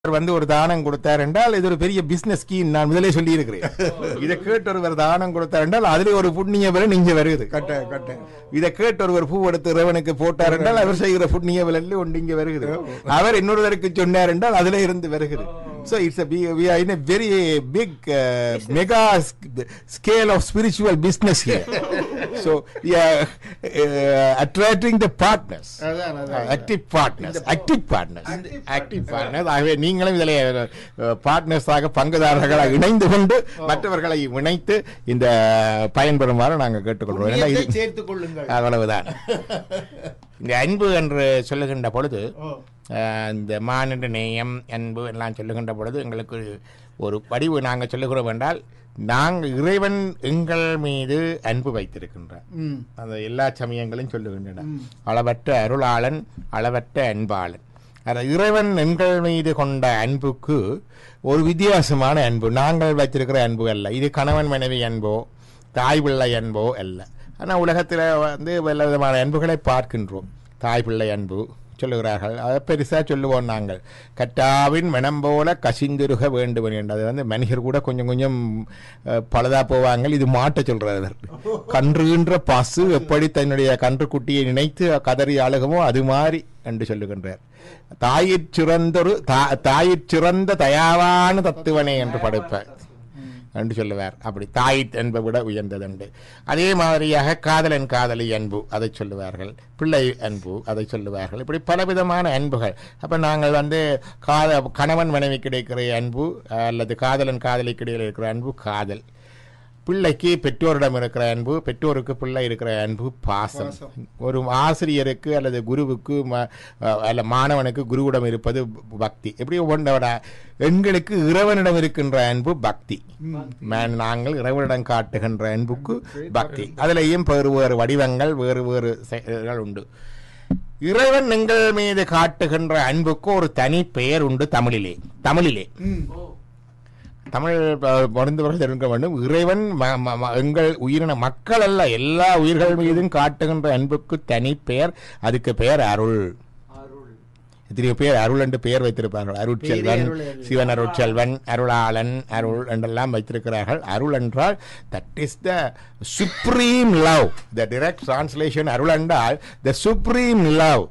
அவர் வந்து ஒரு தானம் கொடுத்தார் என்றால் இது ஒரு பெரிய பிசினஸ் ஸ்கீம் நான் முதலே சொல்லி இருக்கிறேன் இதை கேட்டு ஒருவர் தானம் கொடுத்தார் என்றால் அதுல ஒரு புண்ணிய விலை நீங்க வருது கட்ட கட்ட இதை கேட்டு ஒருவர் பூ எடுத்து இறைவனுக்கு போட்டார் என்றால் அவர் செய்கிற புண்ணிய விலையில ஒன்று இங்க வருகிறது அவர் இன்னொருவருக்கு சொன்னார் என்றால் அதுல இருந்து வருகிறது So it's a we, we are in a very big uh, mega sk- scale of spiritual business here. so we are uh, attracting the partners. அதான், அதான். Active partners active partners active partners ஆகவே நீங்களும் இதில் பார்ட்னர்ஸாக பங்குதாரர்களாக இணைந்து கொண்டு மற்றவர்களை இணைத்து இந்த பயன்பெறுமாறு நாங்கள் கேட்டுக்கொள்வோம் ஏன்னா புண்ணியத்தை இது- சேர்த்துக் கொள்ளுங்கள் அவ்வளவுதான் இந்த அன்பு என்று சொல்லுகின்ற பொழுது ஓ. அஹ், இந்த மானிட நேயம் அன்பு எல்லாம் சொல்லுகின்ற பொழுது எங்களுக்கு ஒரு படிவு நாங்கள் சொல்லுகிறோம் என்றால் நாங்கள் இறைவன் எங்கள் மீது அன்பு வைத்திருக்கின்றார் ம் அந்த எல்லா சமயங்களும் சொல்லுகின்றன அளவற்ற அருளாளன் அளவற்ற அன்பாளன் அந்த இறைவன் எங்கள் மீது கொண்ட அன்புக்கு ஒரு வித்தியாசமான அன்பு நாங்கள் வைத்திருக்கிற அன்பு அல்ல இது கணவன் மனைவி அன்போ தாய் பிள்ளை அன்போ அல்ல ஆனால் உலகத்தில் வந்து பல விதமான அன்புகளை பார்க்கின்றோம் தாய் பிள்ளை அன்பு சொல்லுகிறார்கள் அதை பெருசாக சொல்லுவோம் நாங்கள் கட்டாவின் மனம் போல கசிந்துருக வேண்டும் என்றது வந்து மனிதர் கூட கொஞ்சம் கொஞ்சம் அஹ், பழுதா போவாங்க இது மாட்ட சொல்றாரு கன்றுகின்ற பசு எப்படி தன்னுடைய கன்றுக்குட்டியை நினைத்து கதறி அழுகுமோ அது மாதிரி என்று சொல்லுகின்றார் தாயிற் சிறந்தொரு தா- தாயிற் சிறந்த தயாவான தத்துவனே என்று படைப்பார் என்று சொல்லுவார் அப்படி தாய் என்பை விட உயர்ந்ததுண்டு அதே மாதிரியாக காதலன் காதலி அன்பு அதை சொல்லுவார்கள் பிள்ளை அன்பு அதை சொல்லுவார்கள் இப்படி பலவிதமான அன்புகள் அப்ப நாங்கள் வந்து காத கணவன் மனைவி கிடைக்கிற அன்பு அல்லது காதலன் காதலிக்கு இடையில் இருக்கிற அன்பு காதல் பிள்ளைக்கு பெற்றோரிடம் இருக்கிற அன்பு பெற்றோருக்கு பிள்ளை இருக்கிற அன்பு பாசம் ஒரு ஆசிரியருக்கு அல்லது குருவுக்கு ம- அல்ல மாணவனுக்கு குருவிடம் இருப்பது பக்தி எப்படி ஒவ்வொன்றோட எங்களுக்கு இறைவனிடம் இருக்கின்ற அன்பு பக்தி ம- நாங்கள் இறைவனிடம் காட்டுகின்ற அன்புக்கு பக்தி அதுலேயும் வேறு வேறு வடிவங்கள் வேறு வேறு செயல்கள் உண்டு இறைவன் எங்கள் மீது காட்டுகின்ற அன்புக்கு ஒரு தனி பெயர் உண்டு தமிழிலே தமிழிலே ம் தமிழ் ப- பொருந்தவர்கள் தெரிவிக்க வேண்டும் இறைவன் ம- ம- ம- எங்கள் உயிரின மக்கள் அல்ல எல்லா உயிர்கள் மீதும் காட்டுகின்ற அன்புக்கு தனி பெயர் அதுக்கு பெயர் அருள் எத்தனையோ பேர் அருள் என்று பெயர் வைத்திருப்பார்கள் அருட்செல்வன் அருள் அல்ல. சிவன் அருட்செல்வன் அருளாளன் அருள் என்றெல்லாம் வைத்திருக்கிறார்கள் அருள் என்றால் that is the supreme love the direct translation அருள் என்றால் த சுப்ரீம் லவ்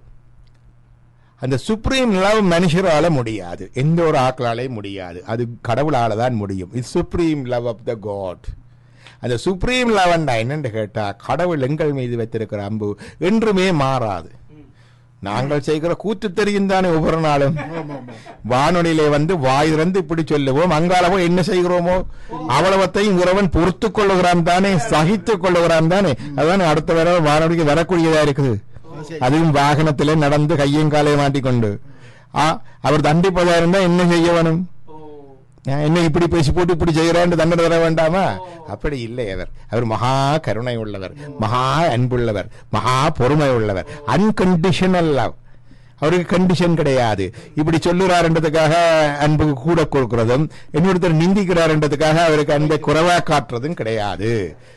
அந்த சுப்ரீம் லவ் மனுஷரால முடியாது எந்த ஒரு ஆக்களாலையும் முடியாது அது கடவுளால தான் முடியும் இது supreme love of the God அந்த சுப்ரீம் லவ்ண்டா என்னன்னு கேட்டா கடவுள் எங்கள் மீது வைத்திருக்கிற அம்பு என்றுமே மாறாது நாங்கள் செய்கிற கூத்து தெரியும் தானே ஒவ்வொரு நாளும் வானொலியிலே வந்து வாய் திறந்து இப்படி சொல்லுவோம் அங்காலவோ என்ன செய்கிறோமோ அவ்வளவத்தையும் உறவன் பொறுத்து கொள்ளுகிறான் தானே சகித்துக் கொள்ளுகிறான் தானே அதான் அடுத்த வர வானொலிக்கு வரக்கூடியதா இருக்குது அதுவும் வாகனத்திலே நடந்து கையும் காலையும் மாட்டிக்கொண்டு ஆ அவர் தண்டிப்பதா இருந்தா என்ன செய்ய வேணும் ஏன் என்ன இப்படி பேசி போட்டு இப்படி செய்யறான்னு தண்டனை தர வேண்டாமா அப்படி இல்லை அவர் அவர் மகா கருணை உள்ளவர் மகா அன்புள்ளவர் மகா பொறுமை உள்ளவர் அன்கண்டிஷனல் லவ் அவருக்கு கண்டிஷன் கிடையாது இப்படி சொல்லுறாருன்றதுக்காக அன்பு கூட கொடுக்கிறதும் இன்னொருத்தர் நிந்திக்கிறாருன்றதுக்காக அவருக்கு அன்பை குறைவா காட்டுறதும் கிடையாது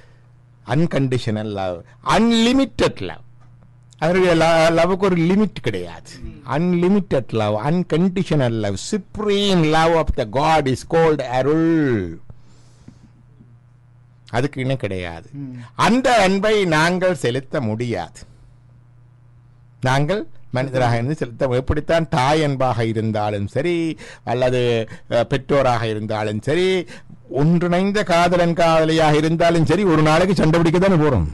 அன்கண்டிஷனல் லவ் அன்லிமிட்டட் லவ் அவருக்கு லவ்வுக்கு ஒரு லிமிட் கிடையாது unlimited love unconditional love supreme love of the God is called அருள் அதுக்கு இணை கிடையாது அந்த அன்பை நாங்கள் செலுத்த முடியாது நாங்கள் மனிதராக இருந்து செலுத்த எப்படித்தான் தாய் அன்பாக இருந்தாலும் சரி அல்லது அஹ், பெற்றோராக இருந்தாலும் சரி ஒன்றிணைந்த காதலன் காதலியாக இருந்தாலும் சரி ஒரு நாளைக்கு சண்டை பிடிக்க தானே போறோம்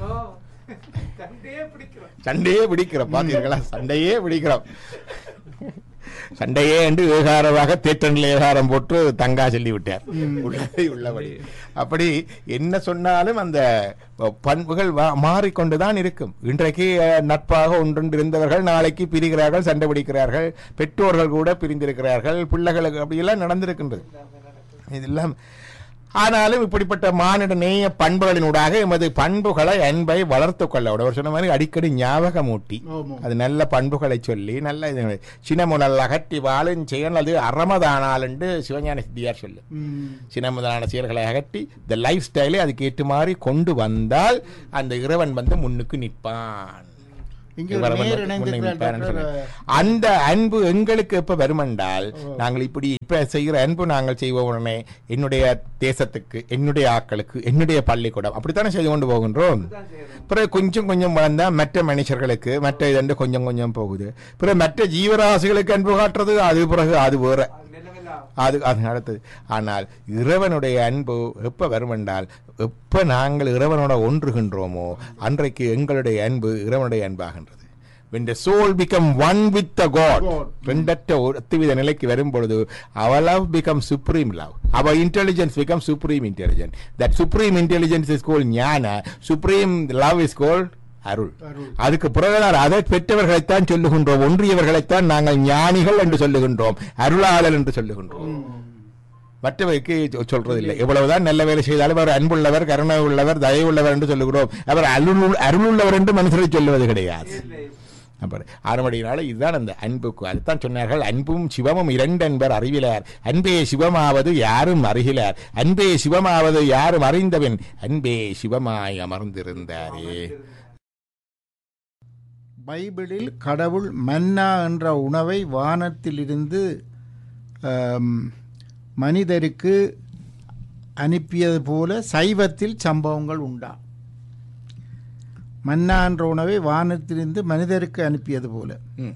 சண்டையே பிடிக்கிறோம் பாத்தீங்களா சண்டையே பிடிக்கிறோம் சண்டையே என்று ஏகாரமாக தேற்றனில் ஏகாரம் போட்டு தங்கா சொல்லி விட்டார் உள்ளதை உள்ளபடி அப்படி என்ன சொன்னாலும் அந்த பண்புகள் வா- மாறிக்கொண்டுதான் இருக்கும் இன்றைக்கு அஹ், நட்பாக ஒன்றொன்று இருந்தவர்கள் நாளைக்கு பிரிகிறார்கள் சண்டை பிடிக்கிறார்கள் பெற்றோர்கள் கூட பிரிந்திருக்கிறார்கள் பிள்ளைகளுக்கு அப்படியெல்லாம் நடந்திருக்கின்றது இதெல்லாம் ஆனாலும் இப்படிப்பட்ட மானிட நேய பண்புகளினூடாக எமது பண்புகளை அன்பை வளர்த்து கொள்ள ஒரு சொன்ன மாதிரி அடிக்கடி ஞாபகமூட்டி ஆமா. அது நல்ல பண்புகளை சொல்லி நல்ல இது சினமுதல் அகற்றி வாழும் செயல் அது அறமதானால் என்று சிவஞான சித்தியார் சொல்லு ம் சினமுதலான செயல்களை அகற்றி இந்த லைஃப் ஸ்டைலை அதுக்கு ஏற்று மாதிரி கொண்டு வந்தால் அந்த இறைவன் வந்து முன்னுக்கு நிற்பான் இங்க ஒரு இவரை நேர் முன்ன- இணைந்திருக்கிறார் முன்ன நிற்பாருன்னு டாக்டர். சொன்னேன். அந்த அன்பு எங்களுக்கு எப்ப வருமென்றால் நாங்கள் இப்படி இப்ப செய்கிற அன்பு நாங்கள் செய்வோம் உடனே என்னுடைய தேசத்துக்கு என்னுடைய ஆக்களுக்கு என்னுடைய பள்ளிக்கூடம் அப்படித்தானே செய்து கொண்டு போகின்றோம் பிறகு கொஞ்சம் கொஞ்சம் வளர்ந்தா மற்ற மனுஷர்களுக்கு மற்ற இதென்று கொஞ்சம் கொஞ்சம் போகுது பிறகு மற்ற ஜீவராசிகளுக்கு அன்பு காட்டுறது அது பிறகு அது வேற அது அது அடுத்தது ஆனால் இறைவனுடைய அன்பு எப்ப வருமென்றால் எப்ப நாங்கள் இறைவனோட ஒன்றுகின்றோமோ அன்றைக்கு எங்களுடைய அன்பு இறைவனுடைய அன்பாகின்றது when the soul become one with the god God. ரெண்டற்ற ஒத்துவித நிலைக்கு வரும் பொழுது our love becomes supreme love our intelligence becomes supreme intelligence that supreme intelligence is called ஞான supreme love is called அருள் அருள். அதுக்கு பிறகுதான் அதை பெற்றவர்களைத்தான் சொல்லுகின்றோம் ஒன்றியவர்களைத்தான் நாங்கள் ஞானிகள் என்று சொல்லுகின்றோம் அருளாளர் என்று சொல்லுகின்றோம் மற்றவைக்கு சொ- சொல்றதில்லை எவ்வளவுதான் நல்ல வேலை செய்தாலும் அவர் அன்புள்ளவர் கருணை உள்ளவர் தயவுள்ளவர் என்று சொல்லுகிறோம் அவர் அருள் அருளுள்ளவர் என்று மனுஷரை சொல்லுவது கிடையாது அப்படி ஆறுமடியினால இதுதான் அந்த அன்புக்கு அதுதான் சொன்னார்கள் அன்பும் சிவமும் இரண்டு அன்பர் அறிவிலார் அன்பே சிவமாவது யாரும் அறிகிலார் அன்பே சிவமாவது யாரும் அறிந்தவன் அன்பே சிவமாய் அமர்ந்திருந்தாரே பைபிளில் கடவுள் மன்னா என்ற உணவை வானத்திலிருந்து ஆம், மனிதருக்கு அனுப்பியது போல சைவத்தில் சம்பவங்கள் உண்டா மன்னா என்ற உணவை வானத்திலிருந்து மனிதருக்கு அனுப்பியது போல ம்.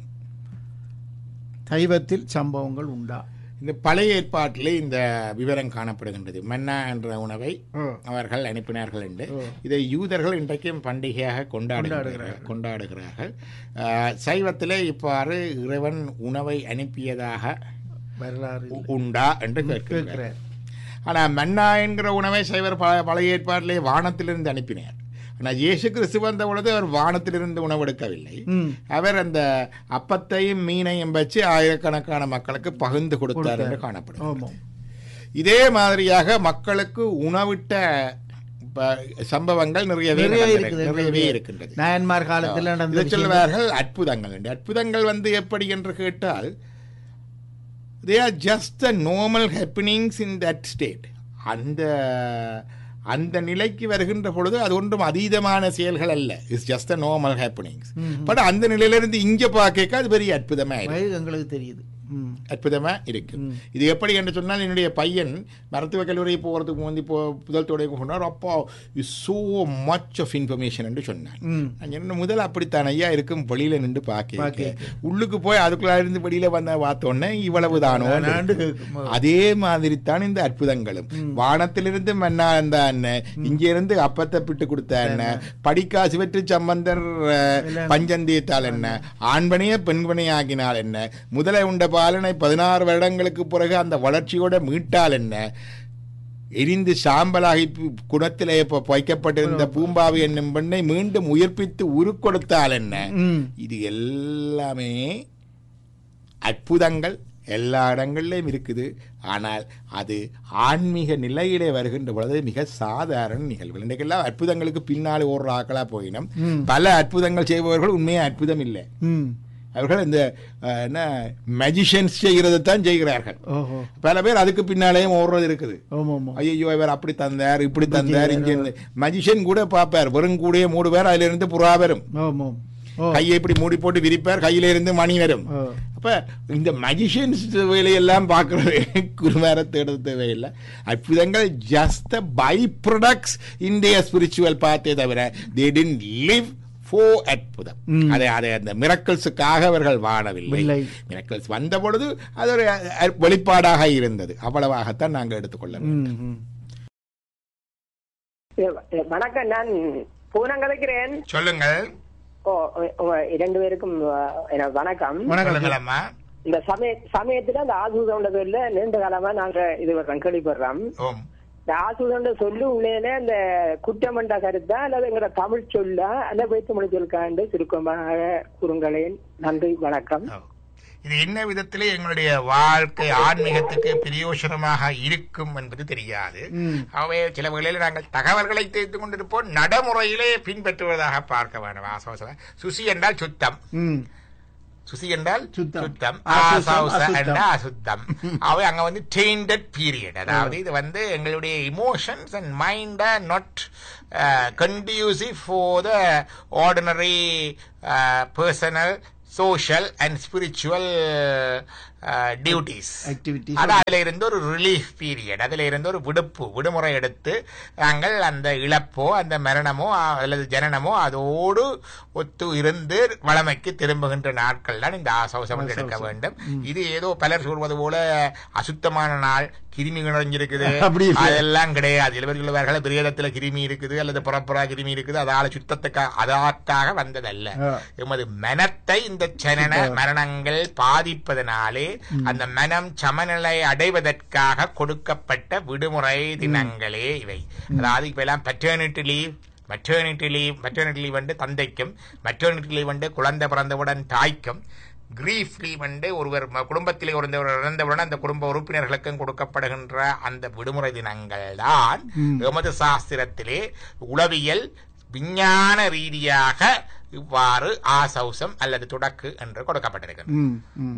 சைவத்தில் சம்பவங்கள் உண்டா இந்த பழைய ஏற்பாட்டிலே இந்த விவரம் காணப்படுகின்றது மன்னா என்ற உணவை அவர்கள் அனுப்பினார்கள் என்று இதை யூதர்கள் இன்றைக்கும் பண்டிகையாக கொண்டாடுகிறார்கள் கொண்டாடுகிறார்கள் ஆஹ், சைவத்திலே இவ்வாறு இறைவன் உணவை அனுப்பியதாக வரலாறு உ- உண்டா என்று கேட்கிறார் கேட்கிறார் ஆனா மன்னா என்கிற உணவை சைவர் ப- பழைய ஏற்பாட்டிலே வானத்திலிருந்து அனுப்பினார் ஆனால் இயேசு கிறிஸ்து வந்த பொழுது அவர் வானத்திலிருந்து உணவெடுக்கவில்லை ம் அவர் அந்த அப்பத்தையும் மீனையும் வச்சு ஆயிரக்கணக்கான மக்களுக்கு பகிர்ந்து கொடுத்தார் என்று காணப்படும் ஆமாம் இதே மாதிரியாக மக்களுக்கு உணவிட்ட ப- சம்பவங்கள் நிறையவே நிறைய நடந்தன. இருக்குது நிறையவே இருக்கின்றது நாயன்மார் காலத்தில் நடந்த இதை சொல்லுவார்கள் அற்புதங்கள் என்று அற்புதங்கள் வந்து எப்படி என்று கேட்டால் they are just the normal happenings in that state அந்த அந்த நிலைக்கு வருகின்ற பொழுது அது ஒன்றும் அதீதமான செயல்கள் அல்ல it's just a normal happenings but அந்த நிலையிலிருந்து இங்க பார்க்க அது பெரிய அற்புதமா இருக்கு வயது எங்களுக்கு தெரியுது ம் அற்புதமா இருக்கு இது எப்படி என்று சொன்னால் என்னுடைய பையன் மருத்துவக் கல்லூரி போகிறதுக்கு முந்தி இப்போ புதல் தொடங்கி சொன்னார் அப்பா is so much of information என்று சொன்னான் ம் நான் என்ன முதல் அப்படித்தான் ஐயா இருக்கும் வெளியில நின்று பார்க்க பார்க்க. உள்ளுக்கு போய் அதுக்குள்ள இருந்து வெளியில வந்த பார்த்தோன்னே இவ்வளவு தானோ ஆண்டு கேட்கும். அதே மாதிரி தான் இந்த அற்புதங்களும் வானத்திலிருந்து மன்னா அந்த அண்ணன் இங்க இருந்து அப்பத்தை பிட்டு கொடுத்த அண்ணன் படிக்காசு வெற்றி சம்பந்தர் அஹ், பஞ்சந்தீத்தால் என்ன ஆண்பனைய பெண்பனை ஆக்கினால் என்ன முதலை உண்ட பாலனை பதினாறு வருடங்களுக்கு பிறகு அந்த வளர்ச்சியோட மீட்டால் என்ன எரிந்து சாம்பலாகி பு- குணத்திலே இப்போ வைக்கப்பட்டிருந்த பூம்பாவி என்னும் பெண்ணை மீண்டும் உயிர்ப்பித்து உருக்கொடுத்தால் என்ன ம் இது எல்லாமே அற்புதங்கள் எல்லா இடங்கள்லையும் இருக்குது ஆனால் அது ஆன்மீக நிலையிலே வருகின்ற பொழுது மிக சாதாரண நிகழ்வு இன்றைக்கெல்லாம் அற்புதங்களுக்கு பின்னால் ஓடுற ஆக்களா போயினும் பல அற்புதங்கள் செய்பவர்கள் உண்மையாக அற்புதம் இல்லை ம் அவர்கள் இந்த அஹ், என்ன மெஜிஷியன்ஸ் செய்கிறது தான் செய்கிறார்கள் ஓஹோ பல பேர் அதுக்கு பின்னாலேயும் ஓடுறது இருக்குது ஆமாம் ஆமாம் ஐயோ இவர் அப்படி தந்தார் இப்படி தந்தார் இங்க மஜிஷியன் கூட பார்ப்பார் வெறும் கூடயே மூடு பேர் அதுல இருந்து புறா வரும் ஆமாம் ஓ கையை இப்படி மூடி போட்டு விரிப்பார் கையில இருந்து மணி வரும் ஓ அப்ப இந்த மஜிஷியன்ஸ் வேலையெல்லாம் பார்க்கறது குருமார தேடுறது தேவையில்லை அற்புதங்கள் ஜஸ்ட் பை ப்ரொடக்ட்ஸ் இந்திய ஸ்பிரிச்சுவல் பார்த்தே தவிர தே டின் லிவ் ஃபோ அற்புதம் அதை அதை அந்த மிரக்கல்ஸுக்காக அவர்கள் வாழவில்லை இல்லை. மிரக்கல்ஸ் வந்த பொழுது அது ஒரு அ- வெளிப்பாடாக இருந்தது அவ்வளவாகத்தான் நாங்கள் எடுத்துக்கொள்ள வேண்டும். ம் ம் ஏ, வணக்கம் நான் பூனம் கதைக்கிறேன் சொல்லுங்கள் ஓ உங்க இரண்டு பேருக்கும் அஹ், எனக்கு வணக்கம் சொல்லுங்கள் அம்மா இந்த சமய சமயத்துல அந்த ஆசூதோண்ட பேர்ல நீண்ட காலமா நாங்க இது வர்றோம் கேள்விப்படுறோம் ஓம் இந்த ஆசூதோண்ட சொல்லு உள்ளேனே அந்த குற்றமண்ட கருத்தா அல்லது எங்கட தமிழ் சொல்லா அல்ல வைத்து மொழி சொல்காண்டு சுருக்கமாக கூறுங்களேன் நன்றி வணக்கம் ஓ. இது என்ன விதத்திலே எங்களுடைய வாழ்க்கை ஆன்மீகத்துக்கு பிரயோசனமாக இருக்கும் என்பது தெரியாது அவை சில வேளையில் நாங்கள் தகவல்களை தெரிந்து கொண்டிருப்போம் நடைமுறையிலே பின்பற்றுவதாக பார்க்க வேண்டும் ஆசோசனை சுசி என்றால் சுத்தம் ம் சுசி என்றால் சுத்தம். சுத்தம் அசுத்தம், ஆசௌச அசுத்தம். என்றால் அசுத்தம் அவை அங்க வந்து டெயின்டட் பீரியட் அதாவது இது வந்து எங்களுடைய emotions and mind are not conducive for the ordinary personal social and spiritual duties Activities. அது அதுல இருந்து ஒரு ரிலீஃப் பீரியட் அதுல இருந்து ஒரு விடுப்பு விடுமுறை எடுத்து நாங்கள் அந்த இழப்போ அந்த மரணமோ அ- அல்லது ஜனனமோ அதோடு ஒத்து இருந்து வளமைக்கு திரும்புகின்ற நாட்கள் தான் இந்த ஆசவசம் என்று எடுக்க வேண்டும் இது ஏதோ பலர் சொல்வது போல அசுத்தமான நாள் கிருமி நிறைஞ்சிருக்குது அப்படி இல்லை. அதெல்லாம் கிடையாது இளவர் சொல்லுவார்கள் பிரேதத்துல கிருமி இருக்குது அல்லது புறப்புறா கிருமி இருக்குது அதால சுத்தத்துக்காக அதற்காக வந்ததல்ல ஆ. எமது மனத்தை இந்த சனன மரணங்கள் பாதிப்பதனாலே அந்த மனம் சமநிலை அடைவதற்காக கொடுக்கப்பட்ட விடுமுறை தினங்களே இவை அதாவது இப்ப எல்லாம் paternity leave maternity leave maternity leave வந்து தந்தைக்கும் மெட்டர்னிட்டி லீவ் வந்து குழந்தை பிறந்தவுடன் தாய்க்கும் கிரீஃப் லீவ் வந்து ஒருவர் ம- குடும்பத்திலே ஒருவர் இறந்தவுடன் அந்த குடும்ப உறுப்பினர்களுக்கும் கொடுக்கப்படுகின்ற அந்த விடுமுறை தினங்கள் தான் எமது சாஸ்திரத்திலே உளவியல் விஞ்ஞான ரீதியாக இவ்வாறு ஆசௌசம் அல்லது தொடக்கு என்று கொடுக்கப்பட்டிருக்கிறது ம் ம்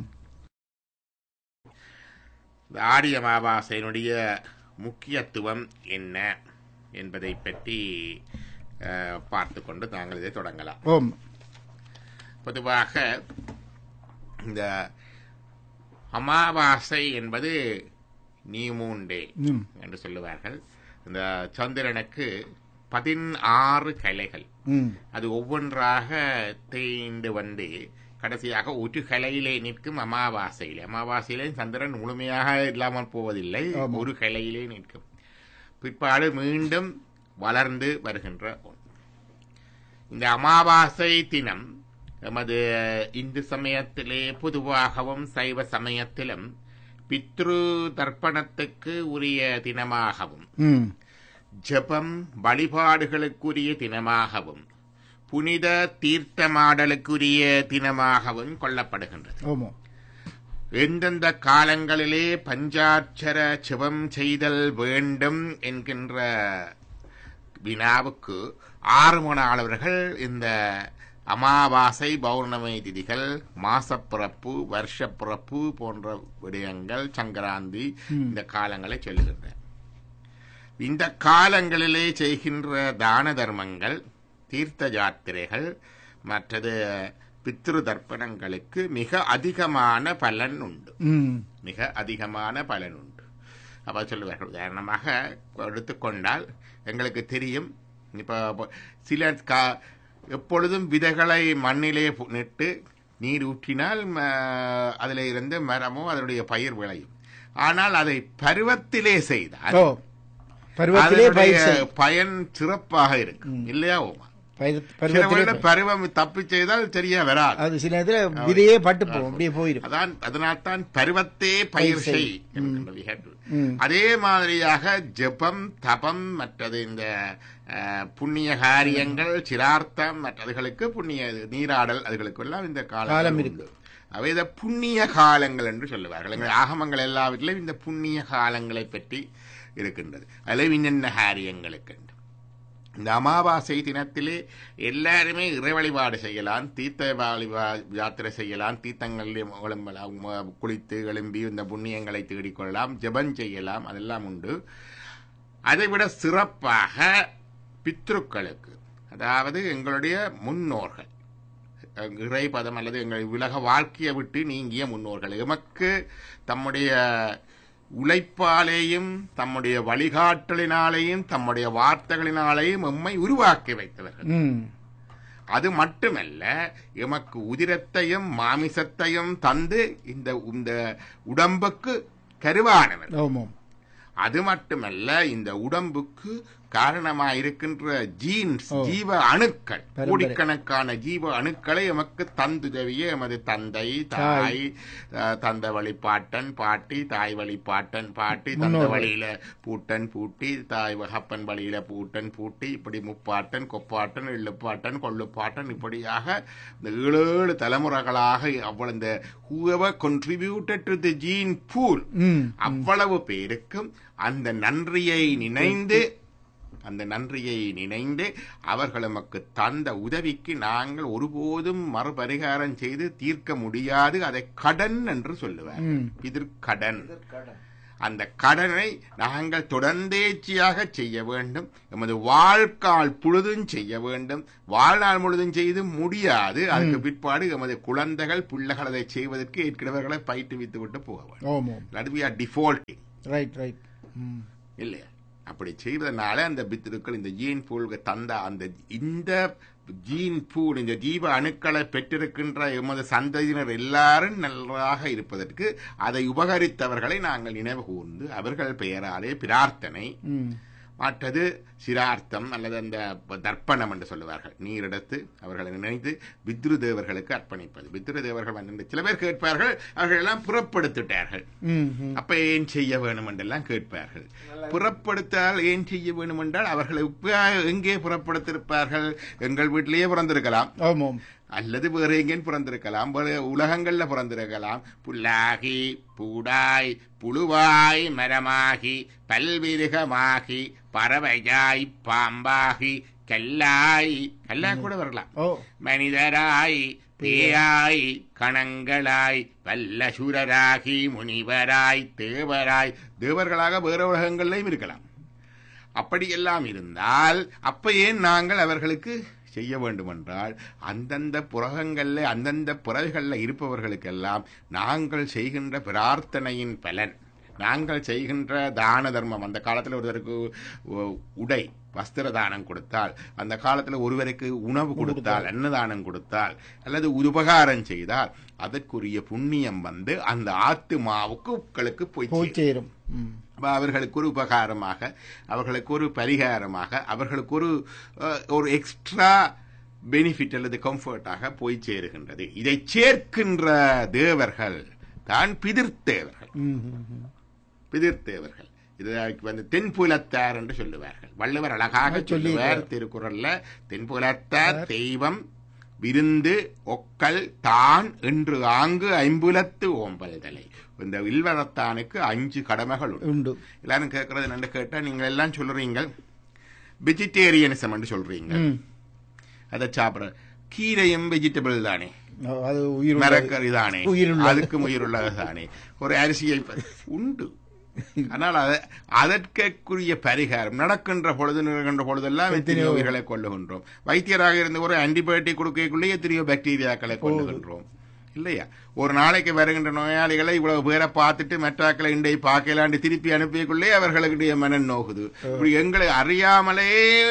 இந்த ஆடி அமாவாசையினுடைய முக்கியத்துவம் என்ன என்பதை பற்றி அஹ், பார்த்து கொண்டு நாங்கள் இதை தொடங்கலாம் ஓம் பொதுவாக இந்த அமாவாசை என்பது நியூமூன் டே ம் என்று சொல்லுவார்கள் இந்த சந்திரனுக்கு பதினாறு கலைகள் ம் அது ஒவ்வொன்றாக தேய்ந்து வந்து கடைசியாக ஒரு கலையிலே நிற்கும் அமாவாசையிலே அமாவாசையிலே சந்திரன் முழுமையாக இல்லாமல் போவதில்லை ஆமா. ஒரு கலையிலே நிற்கும் பிற்பாடு மீண்டும் வளர்ந்து வருகின்ற ஒன்று இந்த அமாவாசை தினம் எமது இந்து சமயத்திலே பொதுவாகவும் சைவ சமயத்திலும் பித்ரு தர்ப்பணத்துக்கு உரிய தினமாகவும் ம் ஜெபம் வழிபாடுகளுக்குரிய தினமாகவும் புனித தீர்த்தமாடலுக்குரிய தினமாகவும் கொள்ளப்படுகின்றது ஓமோ எந்தெந்த காலங்களிலே பஞ்சாட்சர ஜெபம் செய்தல் வேண்டும் என்கின்ற வினாவுக்கு ஆறுமணாளர்கள் இந்த அமாவாசை பௌர்ணமி திதிகள் மாசப்பிறப்பு வருஷப்பிறப்பு போன்ற விடயங்கள் சங்கராந்தி இந்த காலங்களை சொல்லுகின்றன இந்த காலங்களிலே செய்கின்ற தான தர்மங்கள் தீர்த்த யாத்திரைகள் மற்றது பித்ரு தர்ப்பணங்களுக்கு மிக அதிகமான பலன் உண்டு ம் மிக அதிகமான பலன் உண்டு அப்ப சொல்லுவார்கள் உதாரணமாக எடுத்துக்கொண்டால் எங்களுக்கு தெரியும் இப்போ சில கா எப்பொழுதும் விதைகளை மண்ணிலே பு- நட்டு நீர் ஊற்றினால் ம- அதில் இருந்து மரமோ அதனுடைய பயிர் விளையும் ஆனால் அதை பருவத்திலே செய்தால் ஓ பருவத்திலே அதனுடைய பயிர் செய். பயன் சிறப்பாக இருக்கும் இல்லையா ஓமா பயிர்- சில பருவத்திலே வேளை பருவம் தப்பி செய்தால் சரியா வராது அது சில நேரத்துல விதையே பட்டு போகும் அப்படியே போயிடும் அதான் அதனால்தான் பருவத்தே பயிர் செய். செய் என்கின்ற we have to. ம். அதே மாதிரியாக ஜெபம் தபம் மற்றது இந்த அஹ், புண்ணிய காரியங்கள் சிரார்த்தம் மற்றதுகளுக்கு புண்ணிய நீராடல் அதுகளுக்கு எல்லாம் இந்த காலம் காலம் இருக்கு. உண்டு அவை இந்த புண்ணிய காலங்கள் என்று சொல்லுவார்கள் எங்கள் ஆகமங்கள் எல்லாவற்றிலும் இந்த புண்ணிய காலங்களை பற்றி இருக்கின்றது அதில் இன்னென்ன காரியங்களுக்கு என்று. இந்த அமாவாசை தினத்திலே எல்லாருமே இறை வழிபாடு செய்யலாம் தீர்த்த வழிபா- யாத்திரை செய்யலாம் தீர்த்தங்களிலே எழும்பலாம் ம- குளித்து எழும்பி இந்த புண்ணியங்களை தேடிக்கொள்ளலாம் ஜெபம் செய்யலாம் அதெல்லாம் உண்டு அதைவிட சிறப்பாக பித்ருக்களுக்கு அதாவது எங்களுடைய முன்னோர்கள் அஹ் இறைபதம் அல்லது எங்கள் உலக வாழ்க்கையை விட்டு நீங்கிய முன்னோர்கள் எமக்கு தம்முடைய உழைப்பாலேயும் தம்முடைய வழிகாட்டலினாலேயும் தம்முடைய வார்த்தைகளினாலேயும் எம்மை உருவாக்கி வைத்தவர்கள் ம் அது மட்டுமல்ல எமக்கு உதிரத்தையும் மாமிசத்தையும் தந்து இந்த இந்த உடம்புக்கு கருவானவர் ஓமோ அது மட்டுமல்ல இந்த உடம்புக்கு காரணமாயிருக்கின்ற ஜீன்ஸ் ஓ. ஜீவ அணுக்கள் பரம்பரை. கோடிக்கணக்கான ஜீவ அணுக்களை எமக்கு தந்துதவிய எமது தந்தை தாய் அஹ், தந்த வழிபாட்டன் பாட்டி தாய் வழிபாட்டன் பாட்டி தந்த முன்னோர்கள். வழியில பூட்டன் பூட்டி தாய் வகப்பன் வழியில பூட்டன் பூட்டி இப்படி முப்பாட்டன் கொப்பாட்டன் இள்ளுப்பாட்டன் கொள்ளுப்பாட்டன் இப்படியாக இந்த ஏழு ஏழு தலைமுறைகளாக அவ்வளவு இந்த whoever contributed to the gene pool ம் அவ்வளவு பேருக்கும் அந்த நன்றியை நினைந்து அந்த நன்றியை நினைந்து அவர்கள் நமக்கு தந்த உதவிக்கு நாங்கள் ஒருபோதும் மறுபரிகாரம் செய்து தீர்க்க முடியாது அதை கடன் என்று சொல்லுவார் பிதிர்கடன் அந்த கடனை நாங்கள் தொடர்ந்தேச்சியாக செய்ய வேண்டும் எமது வாழ்க்கால் பொழுதும் செய்ய வேண்டும் வாழ்நாள் முழுதும் செய்து முடியாது அதுக்கு பிற்பாடு எமது குழந்தைகள் பிள்ளைகள் அதை செய்வதற்கு ஏற்கிறவர்களை பயிற்றுவித்து விட்டு போக வேண்டும் ஓம் ஓம் அது ஆர் டிஃபால்ட்டிங் ரைட் ரைட் ம் இல்லையா அப்படி செய்வதனால அந்த பித்திருக்கள் இந்த ஜீன் பூலுக்கு தந்த அந்த இந்த ஜீன் பூல் இந்த ஜீவ அணுக்களை பெற்றிருக்கின்ற எமது சந்ததியினர் எல்லாரும் நன்றாக இருப்பதற்கு அதை உபகரித்தவர்களை நாங்கள் நினைவு கூர்ந்து அவர்கள் பெயராலே பிரார்த்தனை ம் மற்றது சிரார்த்தம் அல்லது அந்த தர்ப்பணம் என்று சொல்லுவார்கள் நீரெடுத்து அவர்களை நினைத்து பித்ரு தேவர்களுக்கு அர்ப்பணிப்பது பித்ரு தேவர்கள் வந்து சில பேர் கேட்பார்கள் அவர்கள் எல்லாம் புறப்படுத்திட்டார்கள் ம் ம் அப்ப ஏன் செய்ய வேணும் என்றெல்லாம் கேட்பார்கள் புறப்படுத்தால் ஏன் செய்ய வேணும் என்றால் அவர்களை இப்ப எங்கே புறப்படுத்திருப்பார்கள் எங்கள் வீட்டிலேயே பிறந்திருக்கலாம் ஓம் ஓம் அல்லது வேற எங்கேயும் பிறந்திருக்கலாம் வேற உலகங்கள்ல பிறந்திருக்கலாம் புல்லாகி பூடாய் புழுவாய் மரமாகி பல்விருகமாகி பறவையாய் பாம்பாகி கல்லாய் கல்லாய் கூட வரலாம் ஓ மனிதராய் பேயாய் கணங்களாய் வல்லசுரராகி முனிவராய் தேவராய் தேவர்களாக வேற உலகங்கள்லையும் இருக்கலாம் அப்படியெல்லாம் இருந்தால் அப்ப ஏன் நாங்கள் அவர்களுக்கு செய்ய வேண்டுமென்றால் அந்தந்த புறகங்கள்ல அந்தந்த புறவைகளில் இருப்பவர்களுக்கெல்லாம் நாங்கள் செய்கின்ற பிரார்த்தனையின் பலன் நாங்கள் செய்கின்ற தான தர்மம் அந்த காலத்தில் ஒருவருக்கு உ- உடை வஸ்திர தானம் கொடுத்தால் அந்த காலத்தில் ஒருவருக்கு உணவு கொடுத்தால் அன்னதானம் கொடுத்தால் அல்லது உபகாரம் செய்தால் அதற்குரிய புண்ணியம் வந்து அந்த ஆத்துமாவுக்கு உங்களுக்கு போய் சேரும். போய் சேரும் ம் அப்ப அவர்களுக்கு ஒரு உபகாரமாக அவர்களுக்கு ஒரு பரிகாரமாக அவர்களுக்கு ஒரு அஹ், ஒரு எக்ஸ்ட்ரா பெனிஃபிட் அல்லது கம்ஃபர்ட்டாக போய் சேருகின்றது இதை சேர்க்கின்ற தேவர்கள் தான் பிதிர்த்தேவர்கள் ம் ம் ம் பிதிர்த்தேவர்கள் இதற்கு வந்து தென்புலத்தார் என்று சொல்லுவார்கள் வள்ளுவர் அழகாக சொல்லுவார் திருக்குறள்ல தென்புலத்தார் தெய்வம் விருந்து ஒக்கல் தான் என்று ஆங்கு ஐம்புலத்து ஓம்பல்தலை இந்த வில்வரத்தானுக்கு அஞ்சு கடமைகள் உண்டு உண்டு எல்லாரும் கேட்கறது என்னன்னு கேட்டா நீங்க எல்லாம் சொல்றீங்க வெஜிடேரியனிசம் என்று சொல்றீங்க ம் அதை சாப்பிடுற கீரையும் வெஜிடபிள் தானே அது உயிர் மரக்கறி தானே உயிருள்ளது. அதுக்கும் உயிருள்ளது தானே ஒரு அரிசியை ப- உண்டு ஆனால் அத அதற்குரிய பரிகாரம் நடக்கின்ற பொழுது நிகழ்கின்ற பொழுதெல்லாம் எத்தனையோ உயிர்களை கொள்ளுகின்றோம் வைத்தியராக இருந்து ஒரு ஆன்டிபயோட்டிக் கொடுக்கக்குள்ளே எத்தனையோ பாக்டீரியாக்களை கொள்ளுகின்றோம் இல்லையா ஒரு நாளைக்கு வருகின்ற நோயாளிகளை இவ்வளவு பேரை பார்த்துட்டு மெட்ராக்களை இண்டை பார்க்கலாண்டு திருப்பி அனுப்பியக்குள்ளே அவர்களுடைய மனம் நோகுது இப்படி எங்களை அறியாமலே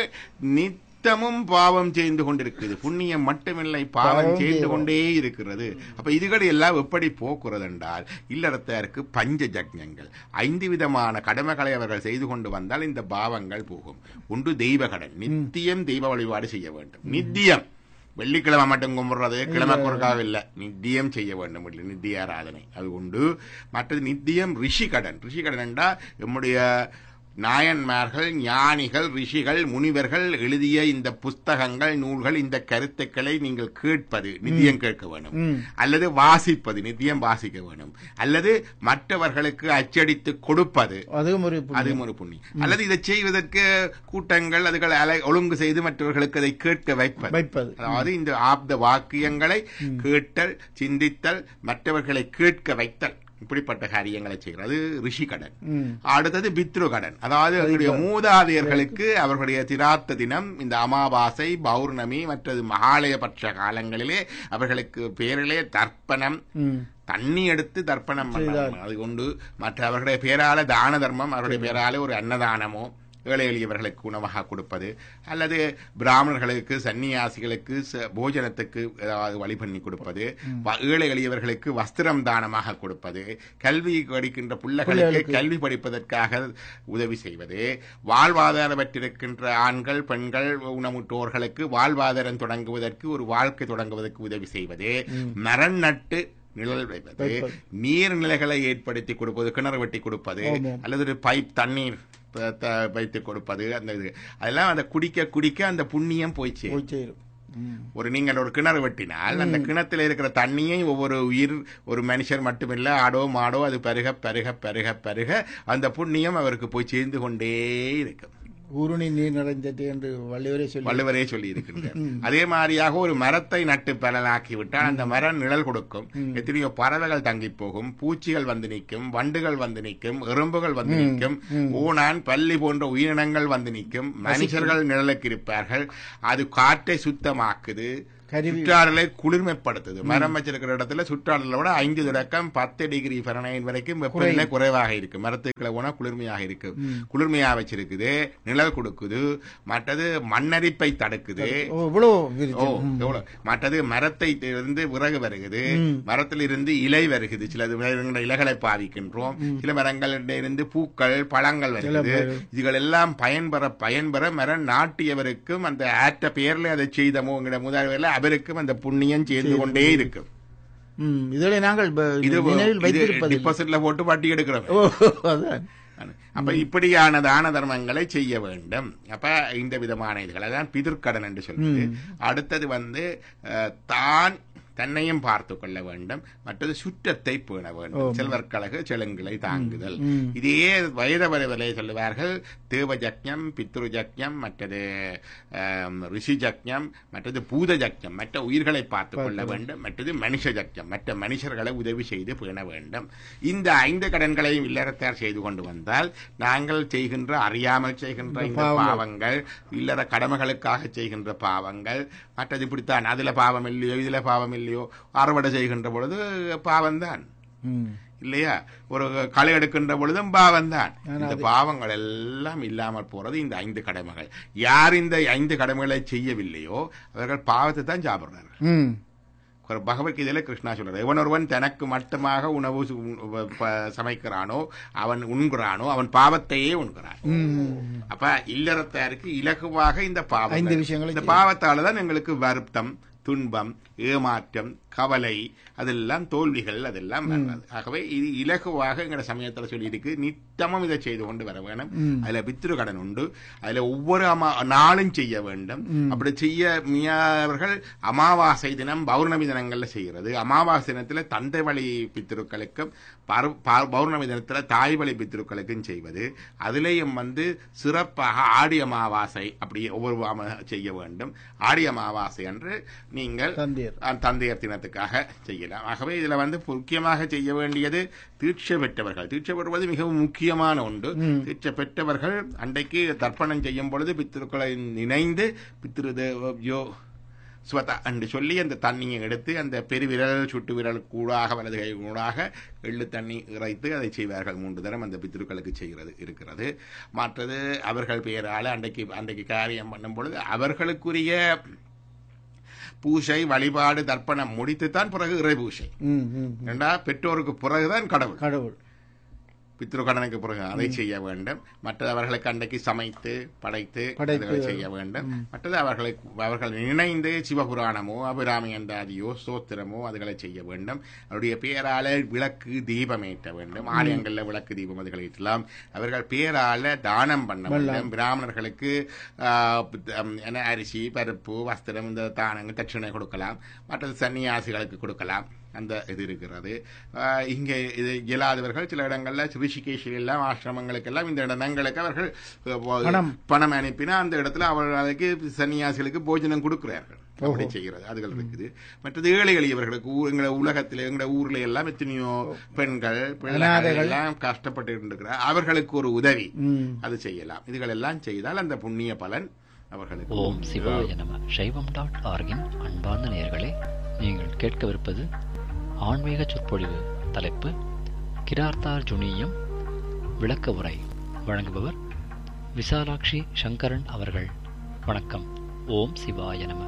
நித்தமும் பாவம் செய்து கொண்டிருக்குது புண்ணியம் மட்டுமில்லை பாவம் பாவம் செய்து செய்வோம். கொண்டே இருக்கிறது அப்ப இதுகளை எல்லாம் எப்படி போக்குறது என்றால் இல்லறத்தாருக்கு பஞ்ச ஜக்ஞங்கள் ஐந்து விதமான கடமைகளை அவர்கள் செய்து கொண்டு வந்தால் இந்த பாவங்கள் போகும் ஒன்று தெய்வ கடன் நித்தியம் தெய்வ வழிபாடு செய்ய வேண்டும் நித்தியம் வெள்ளிக்கிழமை மட்டும் கும்பிடுறது கிழமை குறுக்காக இல்லை நித்தியம் செய்ய வேண்டும் இல்லை நித்திய ஆராதனை அது உண்டு மற்றது நித்தியம் ரிஷி கடன் ரிஷி கடன் என்றா நம்முடைய நாயன்மார்கள் ஞானிகள் ரிஷிகள் முனிவர்கள் எழுதிய இந்த புஸ்தகங்கள் நூல்கள் இந்த கருத்துக்களை நீங்கள் கேட்பது நித்தியம் கேட்க வேண்டும் ம். அல்லது வாசிப்பது நித்தியம் வாசிக்க வேண்டும் அல்லது மற்றவர்களுக்கு அச்சடித்து கொடுப்பது அதுவும் ஒரு புண்ணியம். அதுவும் ஒரு புண்ணியம் அல்லது இதை செய்வதற்கு கூட்டங்கள் அதுகளை அலை ஒழுங்கு செய்து மற்றவர்களுக்கு அதை கேட்க வைப்பது வைப்பது அதாவது இந்த ஆப்த வாக்கியங்களை கேட்டல் சிந்தித்தல் மற்றவர்களை கேட்க வைத்தல் இப்படிப்பட்ட காரியங்களை செய்கிறது ரிஷி கடன் ம் அடுத்தது பித்ரு கடன் அதாவது அவர்களுடைய மூதாதையர்களுக்கு அவர்களுடைய திராத்த தினம் இந்த அமாவாசை பௌர்ணமி மற்றது மகாலயபட்ச காலங்களிலே அவர்களுக்கு பேரிலே தர்ப்பணம் ம் தண்ணி எடுத்து தர்ப்பணம் பண்ணணும் அது கொண்டு மற்ற அவர்களுடைய பேரால தான தர்மம் அவருடைய பேரால ஒரு அன்னதானமோ ஏழை எளியவர்களுக்கு உணவாக கொடுப்பது அல்லது பிராமணர்களுக்கு சன்னியாசிகளுக்கு ச- போஜனத்துக்கு ஏதாவது வழி பண்ணி கொடுப்பது வ- ஏழை எளியவர்களுக்கு வஸ்திரம் தானமாக கொடுப்பது கல்வி படிக்கின்ற பிள்ளைகளுக்கு கல்வி படிப்பதற்காக உதவி செய்வது வாழ்வாதாரம் பெற்றிருக்கின்ற ஆண்கள் பெண்கள் ஊனமுற்றோர்களுக்கு வாழ்வாதாரம் தொடங்குவதற்கு ஒரு வாழ்க்கை தொடங்குவதற்கு உதவி செய்வது மரம் நட்டு நிழல் வைப்பது நீர்நிலைகளை ஏற்படுத்தி கொடுப்பது கிணறு வெட்டி கொடுப்பது ஆமாம். அல்லது ஒரு பைப் தண்ணீர் த- த- வைத்து கொடுப்பது அந்த இது அதெல்லாம் அந்த குடிக்க குடிக்க அந்த புண்ணியம் போய் சேரும் போய் சேரும் ம் ஒரு நீங்கள் ஒரு கிணறு வெட்டினால் அந்த கிணத்துல இருக்கிற தண்ணியை ஒவ்வொரு உயிர் ஒரு மனுஷர் மட்டுமில்ல ஆடோ மாடோ அது பருக பருக பருக பருக அந்த புண்ணியம் அவருக்கு போய் சேர்ந்து கொண்டே இருக்கும் ஊருணி நீர் நிறைந்தது என்று வள்ளுவரே சொல்லி வள்ளுவரே சொல்லி இருக்கின்றார் அதே மாதிரியாக ஒரு மரத்தை நட்டு பலனாக்கி விட்டால் அந்த மரம் நிழல் கொடுக்கும் எத்தனையோ பறவைகள் தங்கி போகும் பூச்சிகள் வந்து நிற்கும் வண்டுகள் வந்து நிற்கும் எறும்புகள் வந்து நிற்கும் ஊனான் பள்ளி போன்ற உயிரினங்கள் வந்து நிற்கும் மனுஷர்கள் நிழலுக்கு இருப்பார்கள் அது காற்றை சுத்தமாக்குது கருவி சுற்றாடலை குளிர்மைப்படுத்துது மரம் வச்சிருக்கிற இடத்துல சுற்றாடலை விட ஐந்து தொடக்கம் பத்து டிகிரி ஃபெரனைன் வரைக்கும் வெப்பநிலை குறைவாக இருக்கு மரத்துக்களை போனா குளிர்மையாக இருக்கு குளிர்மையா வச்சிருக்குது நிழல் கொடுக்குது மற்றது மண்ணரிப்பை தடுக்குது ஓ இவ்வளோ ஓ விரிச்சு எவ்வளவு மற்றது மரத்தை இருந்து விறகு வருகுது மரத்தில் இருந்து இலை வருகுது சிலது மரங்கள இலைகளை பாவிக்கின்றோம் சில மரங்களில் இருந்து பூக்கள் பழங்கள் வருகுது இதுகள் எல்லாம் பயன்பெற பயன்பெற மரம் நாட்டியவருக்கும் அந்த ஆற்ற பெயர்ல அதை செய்தமோங்கிற முதல்வரில் அவருக்கும் அந்த புண்ணியம் சேர்ந்து கொண்டே இருக்கும் ம் இதில் நாங்கள் ப- இது நினைவில் வைத்திருப்பது டிபாசிட்ல போட்டு வட்டி எடுக்கிறோம் ஓ அதான் அப்ப இப்படியான தான தர்மங்களை செய்ய வேண்டும் அப்ப இந்த விதமான இதுகளை தான் பிதிர்க்கடன் என்று சொல்றது அடுத்தது வந்து அஹ், தான் தன்னையும் பார்த்து கொள்ள வேண்டும் மற்றது சுற்றத்தை பேண வேண்டும் செல்வர்கழகு செலுங்களை தாங்குதல் இதே வயத வரைவலை சொல்லுவார்கள் தேவ ஜக்ஞம் பித்ரு ஜக்ஞம் மற்றது ஆம், ரிஷி ஜக்ஞம் மற்றது பூத ஜக்ஞம் மற்ற உயிர்களை பார்த்து கொள்ள வேண்டும் மற்றது மனுஷ ஜக்ஞம் மற்ற மனுஷர்களை உதவி செய்து பேண வேண்டும் இந்த ஐந்து கடன்களையும் இல்லறத்தார் செய்து கொண்டு வந்தால் நாங்கள் செய்கின்ற அறியாமல் செய்கின்ற இந்த பாவங்கள் இல்லற கடமைகளுக்காக செய்கின்ற பாவங்கள் மற்றது இப்படித்தான் அதுல பாவம் இல்லையோ இதுல பாவம் இல்லையோ அறுவடை செய்கின்ற பொழுது பாவம்தான் ம் இல்லையா ஒரு களை எடுக்கின்ற பொழுதும் பாவம் தான் இந்த பாவங்கள் எல்லாம் இல்லாமல் போறது இந்த ஐந்து கடமைகள் யார் இந்த ஐந்து கடமைகளை செய்யவில்லையோ அவர்கள் பாவத்தை தான் சாப்பிடுறார்கள் ம் ஒரு பகவத்கீதையில கிருஷ்ணா சொல்றாரு எவன் ஒருவன் தனக்கு மட்டுமாக உணவு சு- உ- ப- சமைக்கிறானோ அவன் உண்கிறானோ அவன் பாவத்தையே உண்கிறான் அப்ப இல்லறத்தாருக்கு இலகுவாக இந்த பாவம் ஐந்து விஷயங்களை இந்த பாவத்தால தான் எங்களுக்கு வருத்தம் துன்பம் ஏமாற்றம் கவலை அதெல்லாம் தோல்விகள் அதெல்லாம் வர்றது ஆகவே இது இலகுவாக எங்கட சமயத்துல சொல்லி இருக்கு நித்தமும் இதை செய்து கொண்டு வர வேணும் அதுல பித்ரு கடன் உண்டு அதுல ஒவ்வொரு அமா நாளும் செய்ய வேண்டும் அப்படி செய்ய மியாவர்கள் அமாவாசை தினம் பௌர்ணமி தினங்கள்ல செய்கிறது அமாவாசை தினத்துல தந்தை வழி பித்திருக்களுக்கும் பரு- பா- பௌர்ணமி தினத்துல தாய் வழி பித்திருக்களுக்கும் செய்வது அதுலேயும் வந்து சிறப்பாக ஆடி அமாவாசை அப்படி ஒவ்வொரு அம- செய்ய வேண்டும் ஆடி அமாவாசை அன்று நீங்கள் தந்தையர் அஹ், தந்தையர் தினத்துக்காக செய்யலாம் ஆகவே இதுல வந்து முக்கியமாக செய்ய வேண்டியது தீட்சை பெற்றவர்கள் தீட்சை பெறுவது மிகவும் முக்கியமான ஒன்று தீட்சை பெற்றவர்கள் அன்றைக்கு தர்ப்பணம் செய்யும் பொழுது பித்திருக்களை நினைந்து பித்திரு தேவோ ஸ்வதா என்று சொல்லி அந்த தண்ணியை எடுத்து அந்த பெருவிரல் சுட்டு விரல் கூடாக வலது கை கூடாக எள்ளு தண்ணி இறைத்து அதை செய்வார்கள் மூன்று தரம் அந்த பித்திருக்களுக்கு செய்கிறது இருக்கிறது மற்றது அவர்கள் பெயரால் அன்றைக்கு அன்றைக்கு காரியம் பண்ணும் பொழுது அவர்களுக்குரிய பூசை வழிபாடு தர்ப்பணம் முடித்துத்தான் பிறகு இறை பூசை ம் ம் ஏண்டா பெற்றோருக்கு பிறகுதான் கடவுள் கடவுள் பித்ருக்கடனுக்கு பிறகு அதை செய்ய வேண்டும் மற்றது அவர்களுக்கு அன்றைக்கு சமைத்து படைத்து படைத்து, அதுகளை செய்ய வேண்டும் மற்றது அவர்களை அவர்கள் இணைந்து சிவபுராணமோ அபிராமி அந்தாதியோ ஸ்தோத்திரமோ அதுகளை செய்ய வேண்டும் அவருடைய பேரால விளக்கு தீபம் ஏற்ற வேண்டும் ஆலயங்களில் விளக்கு தீபம் அதுகளை ஏற்றலாம் அவர்கள் பேரால தானம் பண்ண வேண்டும் பிராமணர்களுக்கு ஆஹ், ஹம், என்ன அரிசி பருப்பு வஸ்திரம் இந்த தானங்கள் தட்சிணை கொடுக்கலாம் மற்றது சன்னியாசிகளுக்கு கொடுக்கலாம் அந்த இது இருக்கிறது ஆஹ் இங்கே இது இயலாதவர்கள் சில இடங்கள்ல ரிஷிகேஷில் எல்லாம் ஆசிரமங்களுக்கு எல்லாம் இந்த இடங்களுக்கு அவர்கள் அஹ், பணம். பணம் அனுப்பினா அந்த இடத்துல அவர்களுக்கு சன்னியாசிகளுக்கு போஜனம் கொடுக்கிறார்கள் அப்படி செய்கிறது அதுகள் இருக்குது மற்றது ஏழை எளியவர்களுக்கு ஊ- எங்களை உலகத்தில் எங்களை ஊர்ல எல்லாம் எத்தனையோ பெண்கள் பிள்ளைகள் எல்லாம் கஷ்டப்பட்டு இருக்கிறார் அவர்களுக்கு ஒரு உதவி ம் அது செய்யலாம் இதுகள் எல்லாம் செய்தால் அந்த புண்ணிய பலன் அவர்களுக்கு ஓம் சிவாய நம சைவம் டாட் ஆர்கின் அன்பார்ந்த நேயர்களே நீங்கள் கேட்கவிருப்பது ஆன்மீக சொற்பொழிவு தலைப்பு கிரார்த்தார் ஜுனியம் விளக்க உரை வழங்குபவர் விசாலாட்சி சங்கரன் அவர்கள் வணக்கம் ஓம் சிவாய நம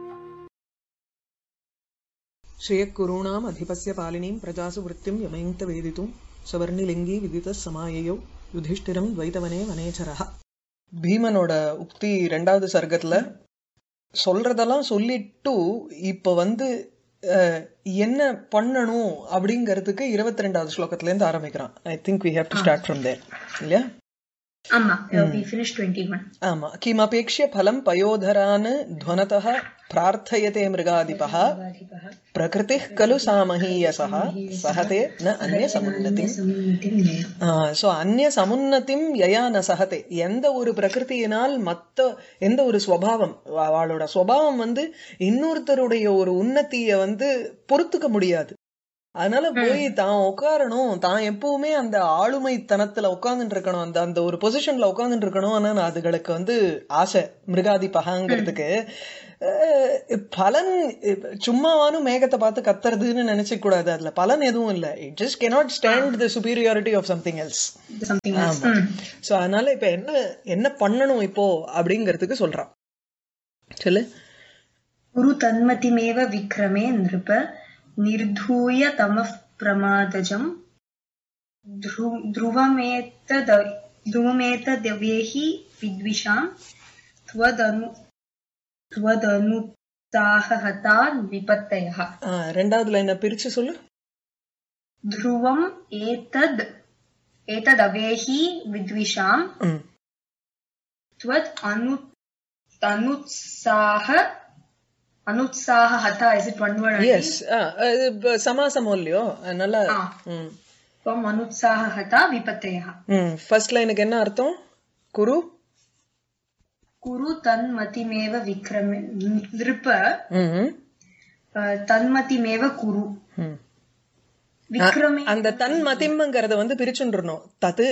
श्रियः अधिपस्य पालिनीं प्रजासु वृत्तिं यमयन्त वेदितुं सवर्णिलिङ्गी विदितः समाययौ யுதிஷ்டிரம் துவைதவனே வனேச்சரஹா பீமனோட உக்தி ரெண்டாவது சர்க்கத்துல சொல்றதெல்லாம் சொல்லிட்டு இப்ப வந்து அஹ், என்ன பண்ணணும் அப்படிங்கறதுக்கு இருபத்தி ரெண்டாவது ஸ்லோகத்துல இருந்து ஆரம்பிக்கிறான் I think we have to start from there இல்லையா ஆமா வி ஃபினிஷ் டுவெண்ட்டி ஒன் ஆமா கிமபேக்ஷ்ய பலம் பயோதரான் துவனதः பிரார்த்தயते மிருகாதிபः பிரகிருதிः கலு சாமஹீயசः சஹதே ந அந்நிய சமுன்னதி சோ அந்நிய சமுன்னதிம் யயா ந சஹதே எந்த ஒரு பிரகிருதியினால் மத்த எந்த ஒரு ஸ்வபாவம் அவ- அவளோட ஸ்வபாவம் வந்து இன்னொருத்தருடைய ஒரு உன்னத்திய வந்து பொறுத்துக்க முடியாது அதனால போய் தான் உட்காரணும் தான் எப்பவுமே அந்த ஆளுமைத்தனத்துல உட்கார்ந்துட்டு இருக்கணும் அந்த அந்த ஒரு பொசிஷன்ல உட்கார்ந்துட்டு இருக்கணும் ஆனா அதுகளுக்கு வந்து ஆசை மிருகாதி பகாங்கிறதுக்கு அஹ், பலன் இப்ப சும்மாவானும் மேகத்தை பார்த்து கத்துறதுன்னு நினைச்சுக்க கூடாது அதுல பலன் எதுவும் இல்ல it just cannot stand the superiority of something else something ஆமா சோ அதனால இப்ப என்ன என்ன பண்ணணும் இப்போ அப்படிங்கறதுக்கு சொல்றான் சொல்லு குரு தன்மதிமேவ விக்ரமே நிருப निर्धूय तमः प्रमादजम् ध्रु- ध्रुवमेतद ध्रुवमेतदव्येहि विद्विषाम् त्वदनु त्वदनुत्साहहतान् विपत्तयः ஆஹ், ரெண்டாவது லைனை பிரிச்சு சொல்லு ध्रुवम् एतद् एतदवेहि विद्विषाम् ம். त्वद् अनु अनुत्साह अनुत्साहहता is it one word only? Yes இது இப்ப சமாசமோ இல்லையோ அதனால ஆ. ம் त्वम् अनुत्साहहता विपत्तयः ம் ஃபர்ஸ்ட் லைனுக்கு என்ன அர்த்தம் குரு कुरु तन्मतिमेव विक्रमे नृप ம் अ, तन्मतिमेव कुरु ம். விக்ரமே அந்த தன் மதிம்ங்கிறத வந்து பிரிச்சுன்றணும் தத்து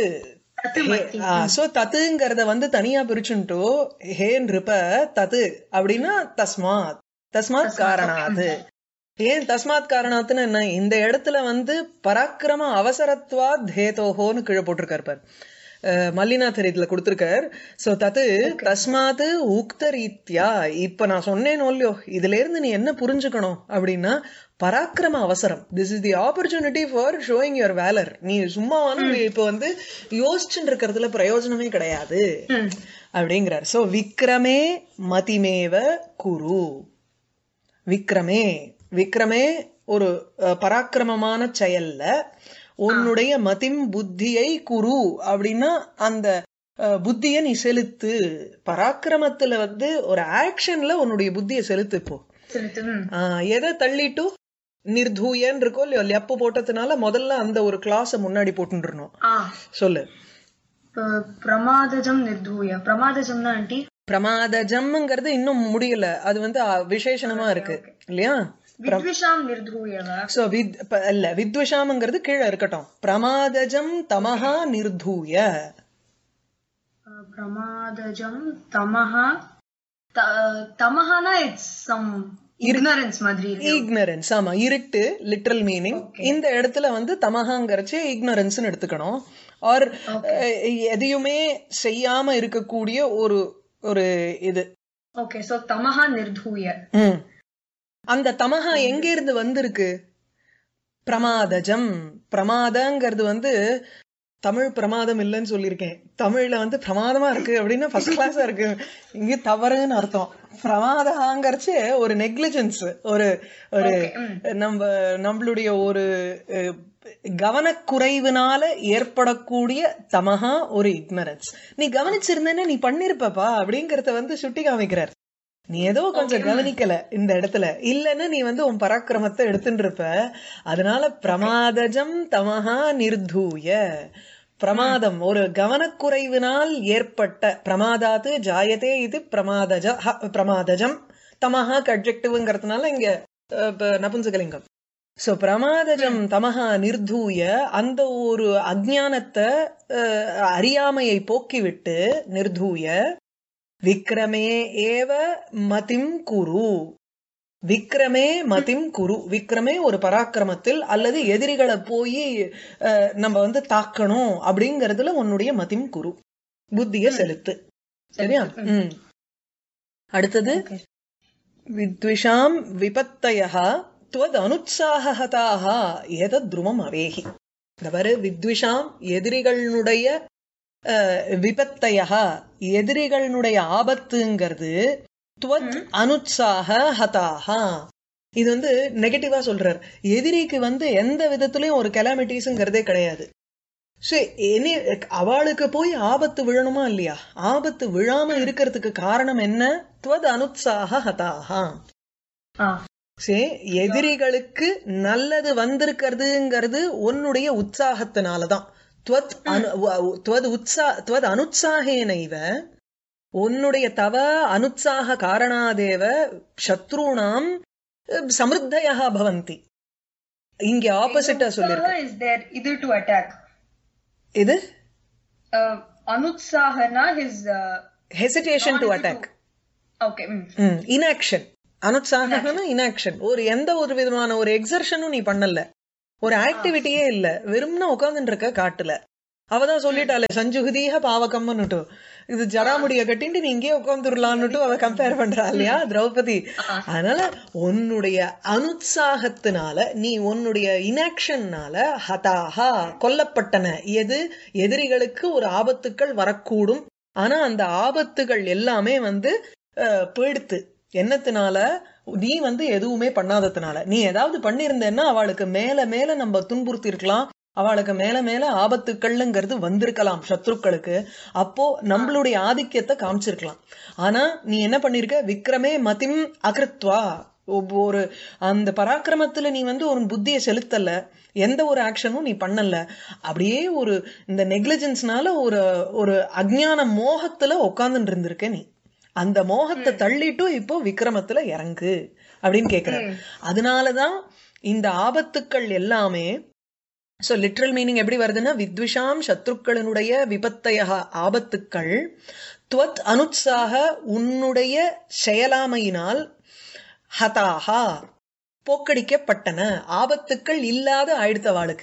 சோ தத்துங்கிறத வந்து தனியா பிரிச்சுட்டோ ஹே நிருப தத்து அப்படின்னா தஸ்மாத் தஸ்மாத் காரணாது ஏன் தஸ்மாத் காரணாத்துன்னு என்ன இந்த இடத்துல வந்து பராக்கிரம அவசரத்வா தேதோஹோன்னு கீழே போட்டிருக்காரு பார் அஹ் மல்லிநாதர் இதுல கொடுத்திருக்கார் சோ தத்து தஸ்மாத் உக்த ரீத்யா இப்ப நான் சொன்னேனோ இல்லையோ இதுல இருந்து நீ என்ன புரிஞ்சுக்கணும் அப்படின்னா பராக்கிரம அவசரம் this is the opportunity for showing your valour நீ சும்மா வந்து இப்ப வந்து யோசிச்சுட்டு இருக்கிறதுல பிரயோஜனமே கிடையாது அப்படிங்கிறார் சோ விக்ரமே மதிமேவ குரு விக்ரமே விக்ரமே ஒரு அஹ், பராக்கிரமமான செயல்ல உன்னுடைய மதிம் புத்தியை குரு அப்படின்னா அந்த அஹ், புத்திய நீ செலுத்து பராக்கிரமத்துல வந்து ஒரு ஆக்ஷன்ல உன்னுடைய புத்தியை செலுத்து இப்போ செலுத்து ம். ஆஹ், எதை தள்ளிட்டு நிர்தூயன் இருக்கோ இல்லையோ லெப்பு போட்டதுனால முதல்ல அந்த ஒரு கிளாஸ முன்னாடி போட்டுருணும் ஆ சொல்லு ப- பிரமாதஜம் நிர்தூய பிரமாதஜம்னா ஆண்டி பிரமாதஜம்ங்கிறது இன்னும் முடியல அது வந்து அஹ், விசேஷணமா இருக்கு இல்லையா வித்விஷாம் நிர்தூயவ சோ வித் ப- இல்ல வித்விஷாமங்கிறது கீழே இருக்கட்டும் பிரமாதஜம் தமஹா நிர்தூய அ, பிரமாதஜம் தமஹா த- தமஹானா இட்ஸ் சம் ignorance மாதிரி இருக்கு இக்னரன்ஸ் ஆமா இருட்டு லிட்ரல் மீனிங் இந்த இடத்துல வந்து தமஹாங்கிறச்சு இக்னரன்ஸ்னு எடுத்துக்கணும் ஆர் எதையுமே செய்யாம இருக்கக்கூடிய ஒரு ஒரு இது ஓகே சோ தமஹா நிர்தூய ம். அந்த தமஹா எங்க இருந்து வந்திருக்கு பிரமாதஜம் பிரமாதங்கிறது வந்து தமிழ் பிரமாதம் இல்லைன்னு சொல்லியிருக்கேன் தமிழ்ல வந்து பிரமாதமா இருக்கு அப்படின்னா ஃபர்ஸ்ட் கிளாஸா இருக்கு இங்க தவறுன்னு அர்த்தம் பிரமாதங்கிறச்சு ஒரு நெக்லிஜென்ஸ் ஒரு ஒரு நம்ம நம்மளுடைய ஒரு அஹ், கவனக்குறைவினால ஏற்படக்கூடிய தமஹா ஒரு இக்னரன்ஸ் நீ கவனிச்சிருந்தேன்னா நீ பண்ணிருப்பப்பா அப்படிங்கறத வந்து சுட்டி காமிக்கிறார் நீ ஏதோ கொஞ்சம் கவனிக்கல இந்த இடத்துல இல்லைன்னா நீ வந்து உன் பராக்கிரமத்தை எடுத்துட்டு இருப்ப அதனால பிரமாதஜம் தமஹா நிர்தூய பிரமாதம் ஒரு கவனக்குறைவினால் ஏற்பட்ட பிரமாதாத்து ஜாயதே இது பிரமாதஜ ஹ, பிரமாதஜம் தமஹா கட்ஜெக்டிவ்ங்கிறதுனால இங்க அஹ், இப்ப நபுன்சகலிங்கம் சோ பிரமாதஜம் தமஹா நிர்தூய அந்த ஒரு அஜ்ஞானத்தை அஹ், அறியாமையை போக்கிவிட்டு நிர்தூய விக்ரமே ஏவ மதிம் குரு விக்ரமே மதிம் குரு விக்ரமே ஒரு பராக்கிரமத்தில் அல்லது எதிரிகளை போய் அஹ், நம்ம வந்து தாக்கணும் அப்படிங்கறதுல உன்னுடைய மதிம் குரு புத்திய செலுத்து சரியா ம் அடுத்தது வித்விஷாம் விபத்தயா துவத் அனுத்சாகதாக ஏதத் துருவம் அவேகி இந்த பாரு வித்விஷாம் எதிரிகளுடைய அஹ், விபத்தையா எதிரிகளுடைய ஆபத்துங்கிறது துவத் அனுத்சாக ஹதாஹா இது வந்து நெகட்டிவா சொல்றார் எதிரிக்கு வந்து எந்த விதத்திலயும் ஒரு கெலாமிட்டிஸ்ங்கிறதே கிடையாது So, any அவளுக்கு போய் ஆபத்து விழணுமா இல்லையா ஆபத்து விழாம இருக்கிறதுக்கு காரணம் என்ன துவத் அனுத்சாக ஹதாஹா ஆ சே எதிரிகளுக்கு நல்லது வந்திருக்கிறதுங்கிறது உன்னுடைய உற்சாகத்தினாலதான் துவத் அனு வ- துவத் உற்சா துவத் அனுத்சாகேனைவ உன்னுடைய தவ அனுத்சாக காரணாதேவ சத்ருணாம் சமிருத்தயா பவந்தி இங்க ஆப்போசிட்டா சொல்லிருக்கு is there either to attack. இது Uh, Anutsahana his uh, hesitation to attack okay. Mm. Inaction அனுத்சாகம்னா இன்ஆக்ஷன் ஒரு எந்த ஒரு விதமான ஒரு எக்ஸர்ஷனும் நீ பண்ணல ஒரு ஆக்டிவிட்டியே இல்ல வெறும்னா உட்கார்ந்துட்டு இருக்க காட்டுல அவதான் சொல்லிட்டாளே சஞ்சுகுதீக பாவகம்னுட்டு இது ஜடாமுடிய கட்டிட்டு நீ இங்கே உட்காந்துடலான்னுட்டு அவ கம்பேர் பண்றா இல்லையா திரௌபதி அதனால உன்னுடைய அனுத்சாகத்தினால நீ உன்னுடைய இனாக்ஷன்னால ஹதாஹா கொல்லப்பட்டன எது எதிரிகளுக்கு ஒரு ஆபத்துக்கள் வரக்கூடும் ஆனா அந்த ஆபத்துகள் எல்லாமே வந்து அஹ், போயிடுத்து என்னத்தினால நீ வந்து எதுவுமே பண்ணாததுனால நீ ஏதாவது பண்ணியிருந்தேன்னா அவளுக்கு மேல மேல நம்ம துன்புறுத்தி இருக்கலாம் அவளுக்கு மேல மேல ஆபத்துக்கள்ங்கிறது வந்திருக்கலாம் சத்ருக்களுக்கு அப்போ நம்மளுடைய ஆதிக்கத்தை காமிச்சிருக்கலாம் ஆனா நீ என்ன பண்ணிருக்க விக்ரமே மதிம் அகிருத்வா ஒரு அந்த பராக்கிரமத்துல நீ வந்து ஒரு புத்தியை செலுத்தல எந்த ஒரு ஆக்ஷனும் நீ பண்ணல அப்படியே ஒரு இந்த நெக்லிஜென்ஸ்னால ஒரு ஒரு அஜ்ஞான மோகத்துல உட்கார்ந்துட்டு இருந்திருக்க நீ அந்த மோகத்தை தள்ளிட்டு இப்போ விக்ரமத்துல இறங்கு அப்படின்னு கேக்குற அதனாலதான் இந்த ஆபத்துக்கள் எல்லாமே சோ லிட்ரல் மீனிங் எப்படி வருதுன்னா வித்விஷாம் சத்ருக்களினுடைய விபத்தைய ஆபத்துக்கள் துவத் அனுத்சாக உன்னுடைய செயலாமையினால் ஹதாஹா போக்கடிக்கப்பட்டன ஆபத்துக்கள் இல்லாத ஆயிடுத்தவாளுக்கு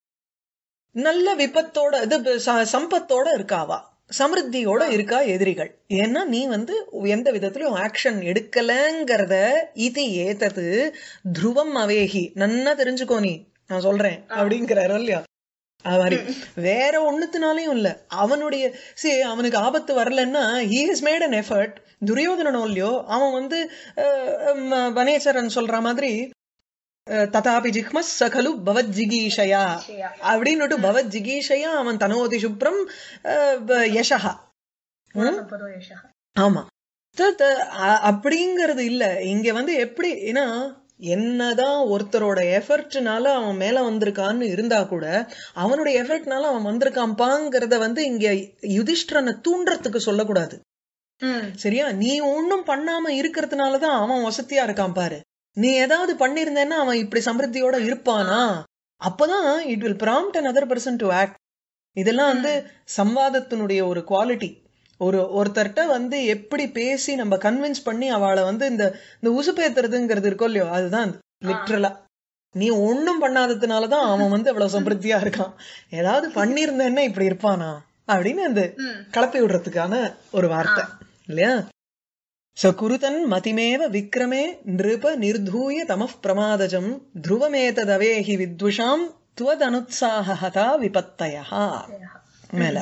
நல்ல விபத்தோட இது ச- சம்பத்தோட இருக்காவா சமிருத்தியோட இருக்கா எதிரிகள் ஏன்னா நீ வந்து எந்த விதத்திலும் ஆக்ஷன் எடுக்கலங்கிறத இது ஏத்தது துருவம் அவேகி நன்னா தெரிஞ்சுக்கோ நீ நான் சொல்றேன் அப்படிங்கிறாரு இல்லையா அது மாதிரி வேற ஒண்ணுத்தினாலையும் இல்ல அவனுடைய see அவனுக்கு ஆபத்து வரலன்னா he has made an effort துரியோதனனோ இல்லையோ அவன் வந்து அஹ், ஹம், வனேச்சரன் சொல்ற மாதிரி அஹ், ததாபி ஜிஹ்மஸ் சகலு பவத் ஜிகீஷயா அப்படின்னுட்டு பவத் ஜிகீஷயா அவன் தனோதி சுப்ரம் அஹ், ப- யசஹா ம்? Paro ஆமா த- த- அ- அப்படிங்கறது இல்ல இங்க வந்து எப்படி ஏன்னா என்னதான் ஒருத்தரோட எஃபர்ட்னால அவன் மேல வந்திருக்கான்னு இருந்தா கூட அவனுடைய எஃபர்ட்னால அவன் வந்திருக்கான்பாங்கிறத வந்து இங்க யுதிஷ்டரனை தூண்டுறதுக்கு சொல்லக்கூடாது ம் சரியா நீ ஒண்ணும் பண்ணாம இருக்கிறதுனாலதான் அவன் வசதியா இருக்கான் பாரு நீ ஏதாவது பண்ணிருந்தேன்னா அவன் இப்படி சமிருத்தியோட இருப்பானா அப்பதான் it will prompt another person to act இதெல்லாம் வந்து சம்வாதத்தினுடைய ஒரு குவாலிட்டி ஒரு ஒருத்தர்ட்ட வந்து எப்படி பேசி நம்ம கன்வின்ஸ் பண்ணி அவளை வந்து இந்த இந்த உசுப்பேத்துறதுங்கிறது இருக்கோ இல்லையோ அதுதான் லிட்ரலா நீ ஒண்ணும் பண்ணாததுனாலதான் அவன் வந்து அவ்வளவு சம்பிருத்தியா இருக்கான் ஏதாவது பண்ணிருந்தேன்னா இப்படி இருப்பானா அப்படின்னு அந்த ம் கலப்பி விடுறதுக்கான ஒரு வார்த்தை இல்லையா ச குருதன் மதிமேவ விக்ரமே நிருப நிர்தூய தமः பிரமாதஜம் த்ருவமேததவேஹி வித்விஷாம் त्वदनुत्साहहता विपत्तयः மேல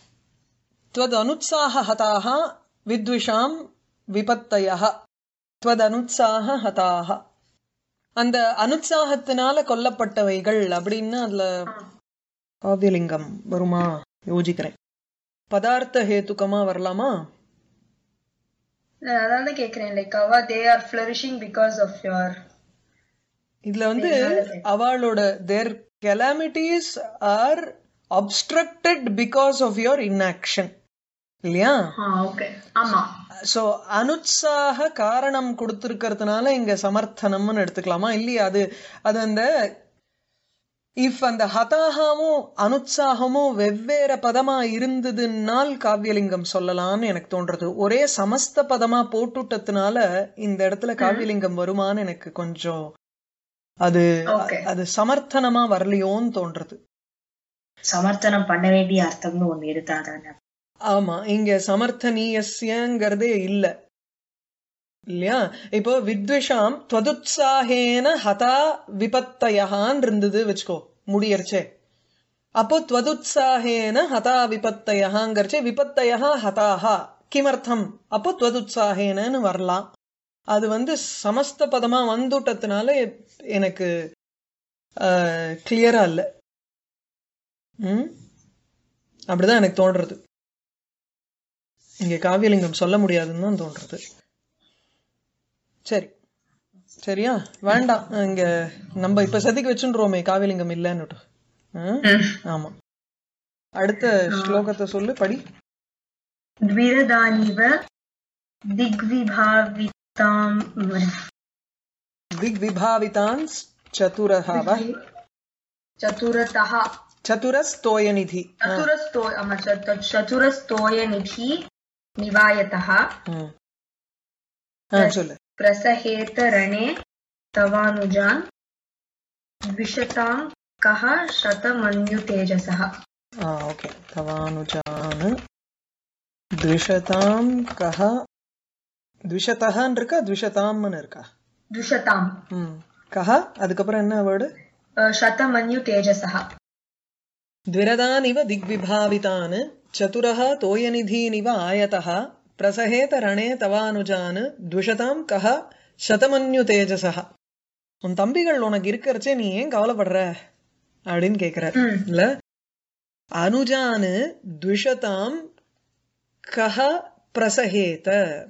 त्वदनुत्साहहताः विद्विषां विपत्तयः त्वदनुत्साहहताः அந்த அனுத்சாகத்தினால கொல்லப்பட்டவைகள் அப்படின்னு அதுல காவியலிங்கம் வருமா யோசிக்கிறேன் பதார்த்த ஹேத்துக்கமா வரலாமா அதான் தான் கேக்குறேன் லைக் அவ they are flourishing because of your இதுல வந்து அவளோட their calamities are obstructed because of your inaction இல்லையா ஓகே ஆமா சோ அனுத்சாக காரணம் கொடுத்திருக்கிறதுனால இங்க சமர்த்தனம்னு எடுத்துக்கலாமா இல்லையா அது அது அந்த இஃப் அந்த ஹதாகாவும் அனுத்சாகமும் வெவ்வேறு பதமா இருந்ததுன்னால் காவியலிங்கம் சொல்லலாம்னு எனக்கு தோன்றது ஒரே சமஸ்த பதமா போட்டுட்டதுனால இந்த இடத்துல காவியலிங்கம் வருமான்னு எனக்கு கொஞ்சம் அது Okay. அது சமர்த்தனமா வரலையோன்னு தோன்றது சமர்த்தனம் பண்ண வேண்டிய அர்த்தம்னு ஒண்ணு எடுத்தாதானே ஆமா இங்க சமர்த்தனீயஸ்யங்கிறதே இல்ல இல்லையா இப்போ வித்விஷாம் துவதுத்சாகேன ஹதா விபத்தயஹான் இருந்தது வச்சுக்கோ முடியறச்சே அப்போ துவதுத்சாகேன ஹதா விபத்தயஹாங்கிறச்சே விபத்தயஹா ஹதாஹா கிமர்த்தம் அப்போ துவதுத்சாகேனன்னு வரலாம் அது வந்து சமஸ்த பதமா வந்துட்டதுனால எனக்கு கிளியரா இல்ல ம் அப்படிதான் எனக்கு தோன்றது இங்க காவியலிங்கம் சொல்ல முடியாதுன்னு தான் தோன்றது சரி சரியா வேண்டாம் இங்க நம்ம இப்ப சதிக்கு வச்சுருவோமே காவியலிங்கம் இல்லைன்னுட்டு ம்? ஆமா அடுத்த ஸ்லோகத்தை சொல்லு படி द्विरदानिव दिग्विभाविताम् திக் விபாவிதான் சதுரஹாவ चतुरतः சதுரஸ்தோயநிதி चतुरस्तो आम, चत- चतुरस्तोयनिधि निवायतः ம். ஆ, சொல்லு प्रसहेत रणे तवानुजान् द्विषतां कः शतमन्युतेजसः ஆ ஓகே தவானுஜான் द्विषतां கஹ द्विषतஹன்னு இருக்கா द्विषताம்னு இருக்கா द्विषताम् ம் கஹ அதுக்கப்புறம் என்ன வேர்டு अ, शतमन्युतेजसः द्विरदानिव दिग्विभावितान् चतुरः तोयनिधीनिव आयतः प्रसहेत ரணே தவானுஜான் द्विषतां கஹ சதமன்யுதேஜசः உன் தம்பிகள் உனக்கு இருக்கிறச்சே நீ ஏன் கவலைப்படுற அப்படின்னு கேக்குறார் ம். இல்ல அனுஜானு द्विषतां கஹ பிரசஹேத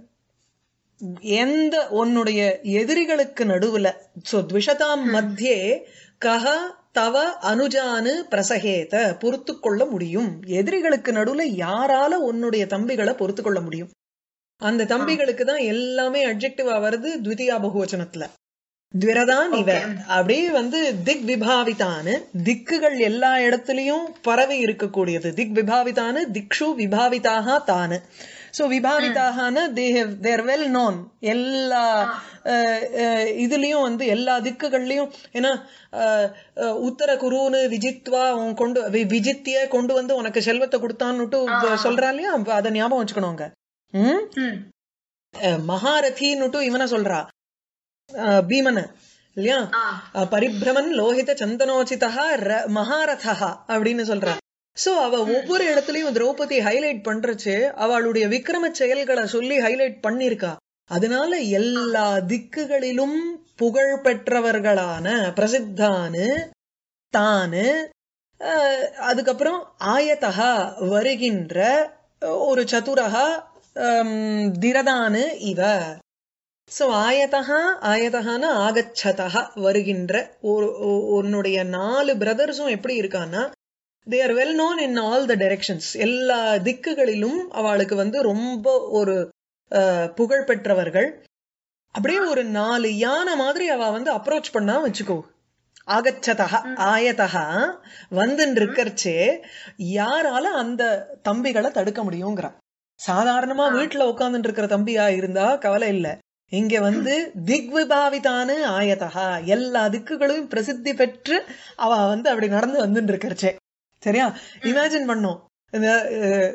எந்த உன்னுடைய எதிரிகளுக்கு நடுவுல சோ த்விஷதாம் மத்தியே கஹ தவ அனுஜானு பிரசகேத பொறுத்து கொள்ள முடியும் எதிரிகளுக்கு நடுவுல யாரால உன்னுடைய தம்பிகளை பொறுத்து கொள்ள முடியும் அந்த தம்பிகளுக்கு தான் எல்லாமே அட்ஜெக்டிவா வருது த்விதியா பகுவச்சனத்துல துவிரதான் இவ அப்படியே வந்து திக் விபாவிதானு திக்குகள் எல்லா இடத்துலயும் பரவி இருக்கக்கூடியது திக் விபாவிதானு திக்ஷு விபாவிதாக தானு சோ விபாவிதாகனா தே தேர் வெல் நோன் எல்லா அஹ், அஹ், இதுலயும் வந்து எல்லா திக்குகள்லயும் ஏன்னா அஹ், அஹ், உத்தர குருன்னு விஜித்வா உன் கொண்டு வி- விஜித்திய கொண்டு வந்து உனக்கு செல்வத்தை கொடுத்தான்னுட்டு சொல்றா இல்லையா அப்ப அதை ஞாபகம் வச்சுக்கணுங்க ம் ம். அஹ், மகாரதின்னுட்டு இவனை சொல்றா அஹ், பீமன இல்லையா ஆ. அஹ், பரிபிரமன் லோகித சந்தனோச்சிதா ர- மகாரதா அப்படின்னு சொல்றா சோ அவ ஒவ்வொரு இடத்துலயும் திரௌபதி ஹைலைட் பண்றச்சு அவளுடைய விக்ரம செயல்களை சொல்லி ஹைலைட் பண்ணிருக்கா அதனால எல்லா திக்குகளிலும் புகழ் பெற்றவர்களான பிரசித்தானு தானு அஹ், அதுக்கப்புறம் ஆயத்தகா வருகின்ற ஒரு சதுரகா ஹம், திரதானு இவ சோ ஆயத்தகா ஆயத்தகான ஆகச்சதா வருகின்ற ஒரு ஒ- உன்னுடைய நாலு பிரதர்ஸும் எப்படி இருக்கான்னா they are well known in all the directions எல்லா திக்குகளிலும் அவளுக்கு வந்து ரொம்ப ஒரு அஹ், புகழ் பெற்றவர்கள் அப்படியே ஒரு நாலு யானை மாதிரி அவ வந்து அப்ரோச் பண்ணா வச்சுக்கோ ஆகச்சதா ஆயத்தகா வந்துன்னு இருக்கறச்சே யாரால அந்த தம்பிகளை தடுக்க முடியுங்கிறா சாதாரணமா வீட்டுல உட்கார்ந்துட்டு இருக்கிற தம்பியா இருந்தா கவலை இல்ல இங்க வந்து திக்விபாவிதானு ஆயத்தகா எல்லா திக்குகளையும் பிரசித்தி பெற்று அவ வந்து அப்படி நடந்து வந்துட்டு இருக்கறச்சே சரியா இமேஜின் பண்ணோம் இந்த அஹ்,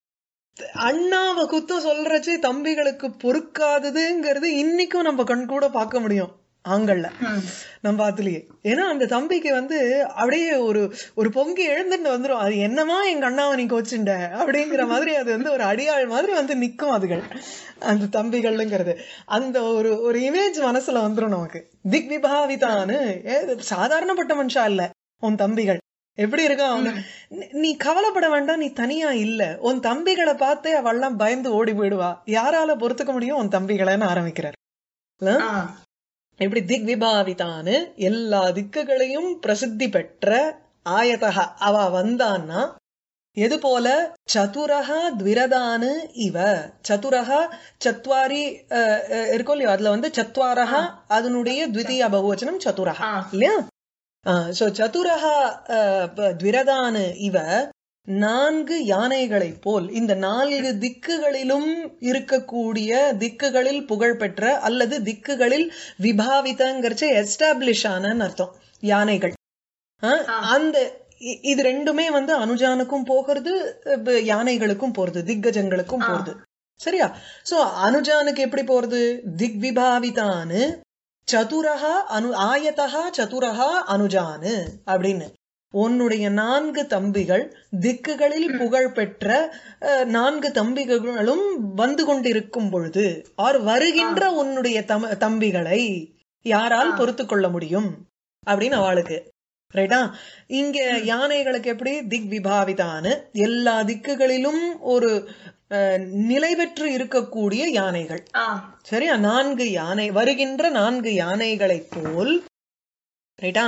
அண்ணாவை குத்தம் சொல்றச்சே தம்பிகளுக்கு பொறுக்காததுங்கிறது இன்னைக்கும் நம்ம கண் கூட பார்க்க முடியும் ஆண்கள்ல நம்ம ஆத்துலயே ஏன்னா அந்த தம்பிக்கு வந்து அப்படியே ஒரு ஒரு பொங்கி எழுந்துட்டு வந்துரும் அது என்னமா எங்க அண்ணாவை நீ கோச்சுண்ட அப்படிங்கிற மாதிரி அது வந்து ஒரு அடியாள் மாதிரி வந்து நிக்கும் அதுகள் அந்த தம்பிகள்ங்கிறது அந்த ஒரு ஒரு இமேஜ் மனசுல வந்துரும் நமக்கு திக் விபாவிதான்னு ஏ, சாதாரணப்பட்ட மனுஷா இல்ல உன் தம்பிகள் எப்படி இருக்கான் அவனு நீ- நீ கவலைப்பட வேண்டாம் நீ தனியா இல்ல உன் தம்பிகளை பார்த்தே அவள்லாம் பயந்து ஓடி போயிடுவா யாரால பொறுத்துக்க முடியும் உன் தம்பிகளைன்னு ஆரம்பிக்கிறார் இல்ல? ஆ. எப்படி திக் விபாவிதான்னு எல்லா திக்குகளையும் பிரசித்தி பெற்ற ஆயதக அவ வந்தான்னா எது போல சதுரஹா த்விரதானு இவ சதுரஹா சத்வாரி அஹ், அஹ், இருக்கும் இல்லையோ அதுல வந்து சத்வாரஹா அதனுடைய த்விதீய பகுவச்சனம் சதுரஹா ஆ. இல்லையா சோ சதுரஹா அஹ், ப- த்விரதானு இவ நான்கு யானைகளைப் போல் இந்த நான்கு திக்குகளிலும் இருக்கக்கூடிய திக்குகளில் புகழ் பெற்ற அல்லது திக்குகளில் விபாவிதங்கிறச்ச எஸ்டாப்ளிஷ் ஆனன்னு அர்த்தம் யானைகள் ஆ, அந்த இ- இது ரெண்டுமே வந்து அனுஜானுக்கும் போகிறது இப்ப யானைகளுக்கும் போறது திக்கஜங்களுக்கும் போறது சரியா சோ அனுஜானுக்கு எப்படி போறது திக் விபாவிதானு சதுரஹா அனு ஆயத்தகா சதுரஹா அனுஜானு அப்படின்னு உன்னுடைய நான்கு தம்பிகள் திக்குகளில் புகழ் பெற்ற அஹ், நான்கு தம்பிகளும் வந்து கொண்டிருக்கும் பொழுது ஆர் வருகின்ற உன்னுடைய தம- தம்பிகளை யாரால் பொறுத்து கொள்ள முடியும் அப்படின்னு அவளுக்கு ரைட்டா இங்க யானைகளுக்கு எப்படி திக் விபாவிதான்னு எல்லா திக்குகளிலும் ஒரு அஹ், நிலை பெற்று இருக்கக்கூடிய யானைகள் ஆ சரியா நான்கு யானை வருகின்ற நான்கு யானைகளைப் போல் ரைட்டா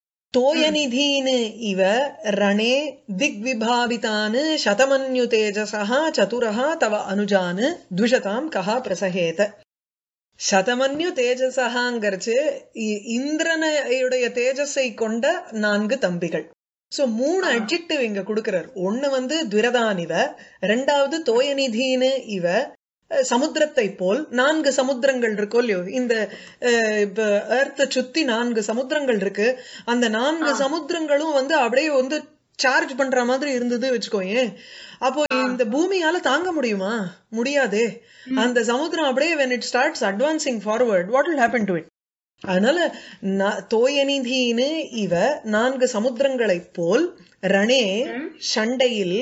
தோயநிதீனு இவ ரணே திக்விபாவிதானு சதமன்யு தேஜசா சதுரஹா தவ அனுஜானு த்விஷதாம் கஹா பிரசஹேத சதமன்யு தேஜசகாங்கிறச்சு இ- இந்திரனுடைய தேஜஸை கொண்ட நான்கு தம்பிகள் சோ மூணு அட்ஜெக்டிவ் இங்க கொடுக்கிறார் ஒண்ணு வந்து துரதான் இவ ரெண்டாவது தோயநிதின்னு இவ அஹ், சமுத்திரத்தை போல் நான்கு சமுத்திரங்கள் இருக்கோ இல்லையோ இந்த எர்த்தை சுத்தி நான்கு சமுத்திரங்கள் இருக்கு அந்த நான்கு சமுத்திரங்களும் வந்து அப்படியே வந்து சார்ஜ் பண்ற மாதிரி இருந்தது வச்சுக்கோயேன் அப்போ இந்த பூமியால தாங்க முடியுமா முடியாதே அந்த சமுத்திரம் அப்படியே when it starts advancing forward what will happen to it அதனால ந- தோயநிதின்னு இவ நான்கு சமுத்திரங்களைப் போல் ரணே சண்டையில்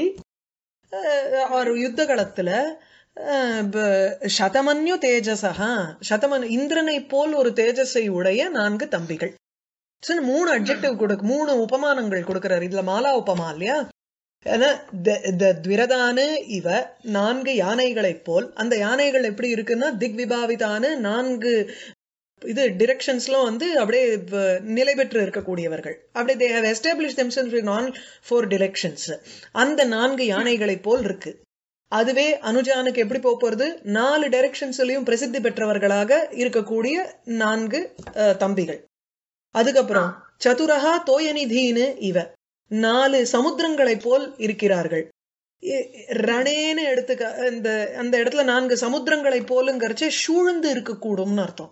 அஹ், ஒரு யுத்த களத்துல அஹ், ப- சதமன்யு தேஜசா சதமன் இந்திரனை போல் ஒரு தேஜஸை உடைய நான்கு தம்பிகள் சரி, மூணு அட்ஜெக்டிவ் கொடுக்கு மூணு உபமானங்கள் கொடுக்கிறார் இதுல மாலா உபமா இல்லையா ஏன்னா த- த துவிரதானு இவ நான்கு யானைகளைப் போல் அந்த யானைகள் எப்படி இருக்குன்னா திக் விபாவிதானு நான்கு இது டிரெக்ஷன்ஸ்லாம் வந்து அப்படியே வ- நிலை பெற்று இருக்கக்கூடியவர்கள் அப்படியே they have establish themselves in all four directions அந்த நான்கு யானைகளைப் போல் இருக்கு அதுவே அனுஜானுக்கு எப்படி போக போறது நாலு டைரக்ஷன்ஸ்லயும் பிரசித்தி பெற்றவர்களாக இருக்கக்கூடிய நான்கு அஹ், தம்பிகள் அதுக்கப்புறம் சதுரஹா தோயநிதின்னு இவ நாலு சமுத்திரங்களைப் போல் இருக்கிறார்கள் இ- ரணேன்னு எடுத்துக்க இந்த அந்த இடத்துல நான்கு சமுத்திரங்களைப் போலுங்கிறச்சே சூழ்ந்து இருக்கக்கூடும்னு அர்த்தம்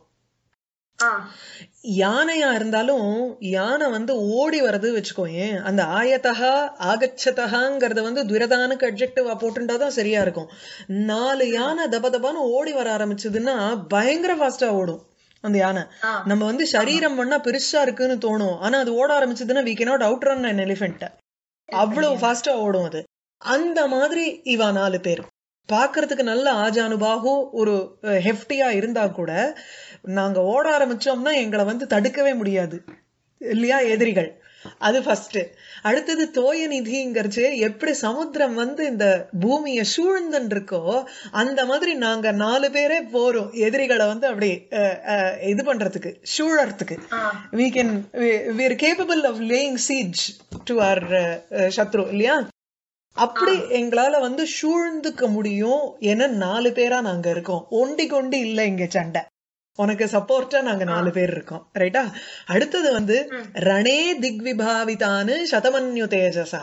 ஆ யானையா இருந்தாலும் யானை வந்து ஓடி வர்றது வச்சுக்கோயேன் அந்த ஆயத்தகா ஆகச்சதகாங்கிறத வந்து துரதானுக்கு அட்ஜெக்டிவா போட்டுட்டாதான் சரியா இருக்கும் நாலு யானை தப தபான்னு ஓடி வர ஆரம்பிச்சதுன்னா பயங்கர ஃபாஸ்டா ஓடும் அந்த யானை ஆ. நம்ம வந்து சரீரம் பண்ணா பெருசா இருக்குன்னு தோணும் ஆனா அது ஓட ஆரம்பிச்சதுன்னா we cannot out run an elephant அவ்வளவு ஃபாஸ்டா ஓடும் அது அந்த மாதிரி இவா நாலு பேர் பார்க்கிறதுக்கு நல்ல ஆஜானுபாகு ஒரு ஹெஃப்டியா இருந்தா கூட நாங்க ஓட ஆரம்பிச்சோம்னா எங்களை வந்து தடுக்கவே முடியாது இல்லையா எதிரிகள் அது ஃபர்ஸ்ட் அடுத்தது தோய நிதிங்கிறச்சு எப்படி சமுத்திரம் வந்து இந்த பூமியை சூழ்ந்துன்னு இருக்கோ அந்த மாதிரி நாங்க நாலு பேரே போறோம் எதிரிகளை வந்து அப்படி அஹ், அஹ், இது பண்றதுக்கு சூழறதுக்கு we can we, we are capable of laying siege to our uh, uh, சத்ரு இல்லையா அப்படி எங்களால வந்து சூழ்ந்துக்க முடியும் என நாலு பேரா நாங்க இருக்கோம் ஒண்டி கொண்டி இல்ல இங்க சண்டை உனக்கு சப்போர்ட்டா நாங்க நாலு பேர் இருக்கோம் ரைட்டா அடுத்தது வந்து ரணே திக்விபாவிதானு சதமன்யு தேஜசா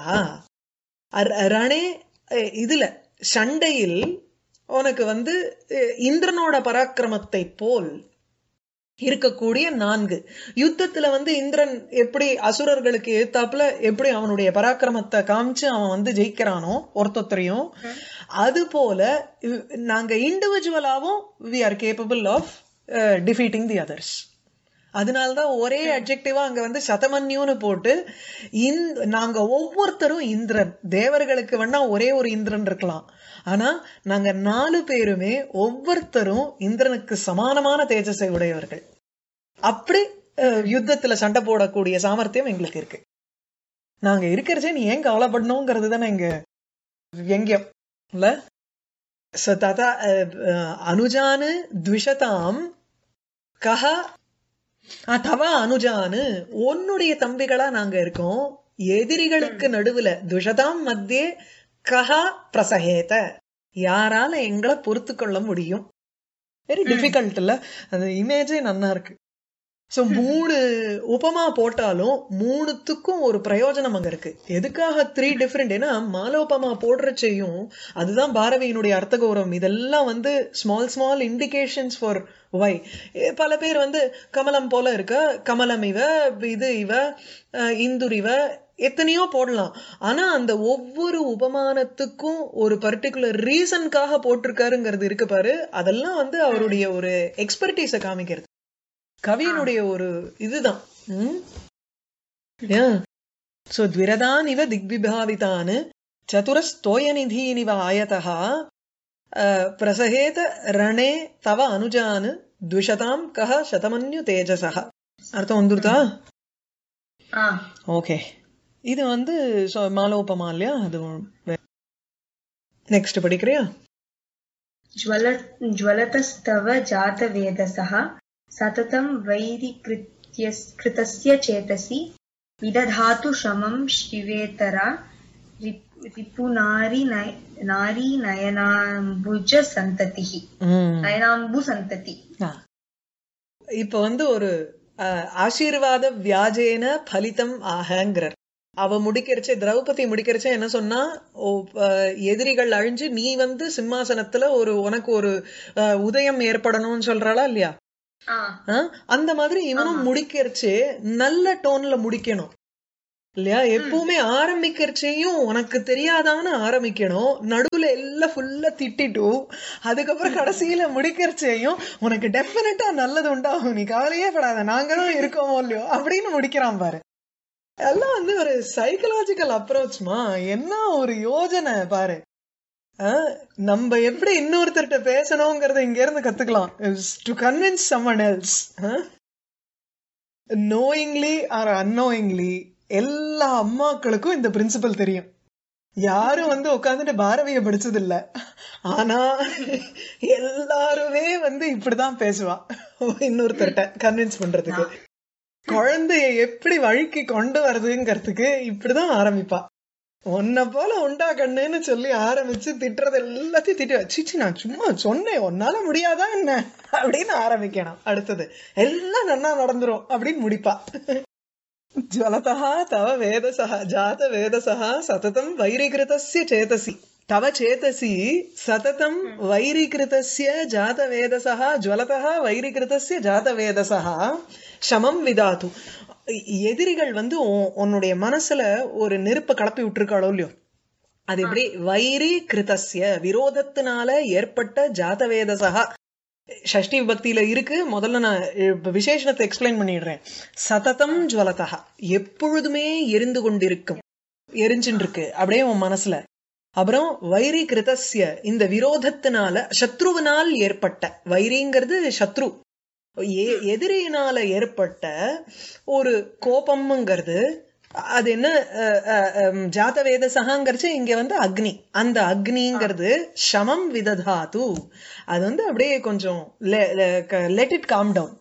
அர்- ரணே அஹ், இதுல சண்டையில் உனக்கு வந்து அஹ், இந்திரனோட பராக்கிரமத்தை போல் இருக்கக்கூடிய நான்கு யுத்தத்துல வந்து இந்திரன் எப்படி அசுரர்களுக்கு எதிர்த்தாப்புல எப்படி அவனுடைய பராக்கிரமத்தை காமிச்சு அவன் வந்து ஜெயிக்கிறானோ ஒருத்தொத்தரையும் அது போல இவ்- நாங்க இண்டிவிஜுவலாவும் we are capable of defeating the others அதனாலதான் ஒரே அட்ஜெக்டிவா அங்க வந்து சதமன்யூன்னு போட்டு இந்த நாங்க ஒவ்வொருத்தரும் இந்திரன் தேவர்களுக்கு வேணா ஒரே ஒரு இந்திரன் இருக்கலாம் ஆனா நாங்க நாலு பேருமே ஒவ்வொருத்தரும் இந்திரனுக்கு சமானமான தேஜஸை உடையவர்கள் அப்படி அஹ், யுத்தத்துல சண்டை போடக்கூடிய சாமர்த்தியம் எங்களுக்கு இருக்கு நாங்க இருக்கிறச்சே நீ ஏன் கவலைப்படணுங்கிறது தானே எங்க எங்கேயும் இல்ல சோ ததா அஹ், அஹ், அனுஜானு த்விஷதாம் கஹ ஆ, தவ அனுஜானு உன்னுடைய தம்பிகளா நாங்க இருக்கோம் எதிரிகளுக்கு நடுவுல துஷதாம் மத்தியே கஹா பிரசஹேத யாரால எங்களை பொறுத்து கொள்ள முடியும் வெரி டிஃபிகல்ட் இல்ல அந்த இமேஜே நன்னா இருக்கு சோ மூணு உபமா போட்டாலும் மூணுத்துக்கும் ஒரு பிரயோஜனம் அங்க இருக்கு எதுக்காக த்ரீ டிஃபரெண்ட் ஏன்னா மாலோபமா போடுறச்சையும் அதுதான் பாரதியினுடைய அர்த்தகௌரவம் இதெல்லாம் வந்து small small indications for why பல பேர் வந்து கமலம் போல இருக்க கமலம் இவ இது இவ அஹ், இந்துர் இவ எத்தனையோ போடலாம் ஆனா அந்த ஒவ்வொரு உபமானத்துக்கும் ஒரு பர்டிகுலர் ரீசனுக்காக போட்டிருக்காருங்கிறது இருக்கு பாரு அதெல்லாம் வந்து அவருடைய ஒரு எக்ஸ்பர்டீஸ காமிக்கிறது கவியினுடைய ஒரு இதுதான் சோ த்விரதான் இவ திக்விபாவிதான் சதுரஸ்தோயநிதீனிவ ஆயதா பிரசஹேத ரணே தவ அனுஜான் த்விஷதாம் கஹ சதமன்யு தேஜசः அர்த்தம் வந்துருதா ஆ ஓகே இது வந்து சொ- மாலோபமா இல்லையா அது நெக்ஸ்ட் படிக்கிறியா ज्वल ज्वलतस्तव जातवेदसः सततं वैरिकृत्यस् कृतस्य चेतसि विदधातु शमं शिवेतरा रिप्- रिपुनारी नय नारी नयनाम्बुज सन्ततिः ம் नयनाम्बु सन्तति ஆ. இப்ப வந்து ஒரு அஹ், ஆசீர்வாத வியாஜேன பலிதம் ஆகங்கிறார் அவ முடிக்கிறச்சே திரௌபதி முடிக்கிறச்சே என்ன சொன்னா ஓ, அஹ், எதிரிகள் அழிஞ்சு நீ வந்து சிம்மாசனத்துல ஒரு உனக்கு ஒரு அஹ், உதயம் ஏற்படணும்னு சொல்றாளா இல்லையா ஆ ஆ? அந்த மாதிரி இவனும் முடிக்கிறச்சே நல்ல டோன்ல முடிக்கணும் இல்லையா எப்பவுமே ஆரம்பிக்கிறச்சையும் உனக்கு தெரியாதான்னு ஆரம்பிக்கணும் நடுவுல எல்லாம் ஃபுல்லா திட்டிட்டு அதுக்கப்புறம் கடைசியில முடிக்கிறச்சையும் உனக்கு டெஃபினட்டா நல்லது உண்டாகும் நீ கவலையே படாத நாங்களும் இருக்கோமோ இல்லையோ அப்படின்னு முடிக்கிறான் பாரு எல்லாம் வந்து ஒரு சைக்கலாஜிக்கல் அப்ரோச்மா என்ன ஒரு யோஜனை பாரு ஆ, நம்ம எப்படி இன்னொருத்தர்கிட்ட பேசணுங்கிறத இங்க இருந்து கத்துக்கலாம் to convince someone else knowingly or unknowingly எல்லா அம்மாக்களுக்கும் இந்த பிரின்சிபல் தெரியும் யாரும் வந்து உட்காந்துட்டு பாரதிய படிச்சது இல்ல ஆனா எல்லாருமே வந்து இப்படிதான் பேசுவா இன்னொருத்தர்கிட்ட கன்வின்ஸ் பண்றதுக்கு குழந்தைய எப்படி வழிக்கு கொண்டு வருதுங்கிறதுக்கு இப்படிதான் ஆரம்பிப்பா உன்னை போல உண்டா கண்ணுன்னு சொல்லி ஆரம்பிச்சு திட்டுறது எல்லாத்தையும் திட்டு சிச்சி நான் சும்மா சொன்னேன் உன்னால முடியாதா என்ன அப்படின்னு ஆரம்பிக்கணும் அடுத்தது எல்லாம் நன்னா நடந்துரும் அப்படின்னு முடிப்பா ज्वलतः तव वेदसः जातवेदसः सततं वैरीकृतस्य चेतसि तव चेतसि सततं वैरीकृतस्य जातवेदसः ज्वलतः वैरीकृतस्य जातवेदसः சமம் விதாத்து எதிரிகள் வந்து உன்- உன்னுடைய மனசுல ஒரு நெருப்பை கலப்பி விட்டுருக்காளோ இல்லையோ அது எப்படி வைரி கிருதஸ்ய விரோதத்தினால ஏற்பட்ட ஜாதவேதசகா ஷஷ்டி விபக்தியில இருக்கு முதல்ல நான் இப்ப விசேஷணத்தை எக்ஸ்பிளைன் பண்ணிடுறேன் சததம் ஜுவலதா எப்பொழுதுமே எரிந்து கொண்டிருக்கும் எரிஞ்சுட்டு இருக்கு அப்படியே உன் மனசுல அப்புறம் வைரி கிருதஸ்ய இந்த விரோதத்தினால சத்ருவினால் ஏற்பட்ட வைரிங்கிறது சத்ரு எ- எதிரியினால ஏற்பட்ட ஒரு கோபம்ங்கிறது அது என்ன அஹ், அஹ், ஹம், ஜாதவேத சகாங்கிறச்சு இங்க வந்து அக்னி அந்த அக்னிங்கிறது சமம் விததாது அது வந்து அப்படியே கொஞ்சம் லெட் இட் காம் டவுன்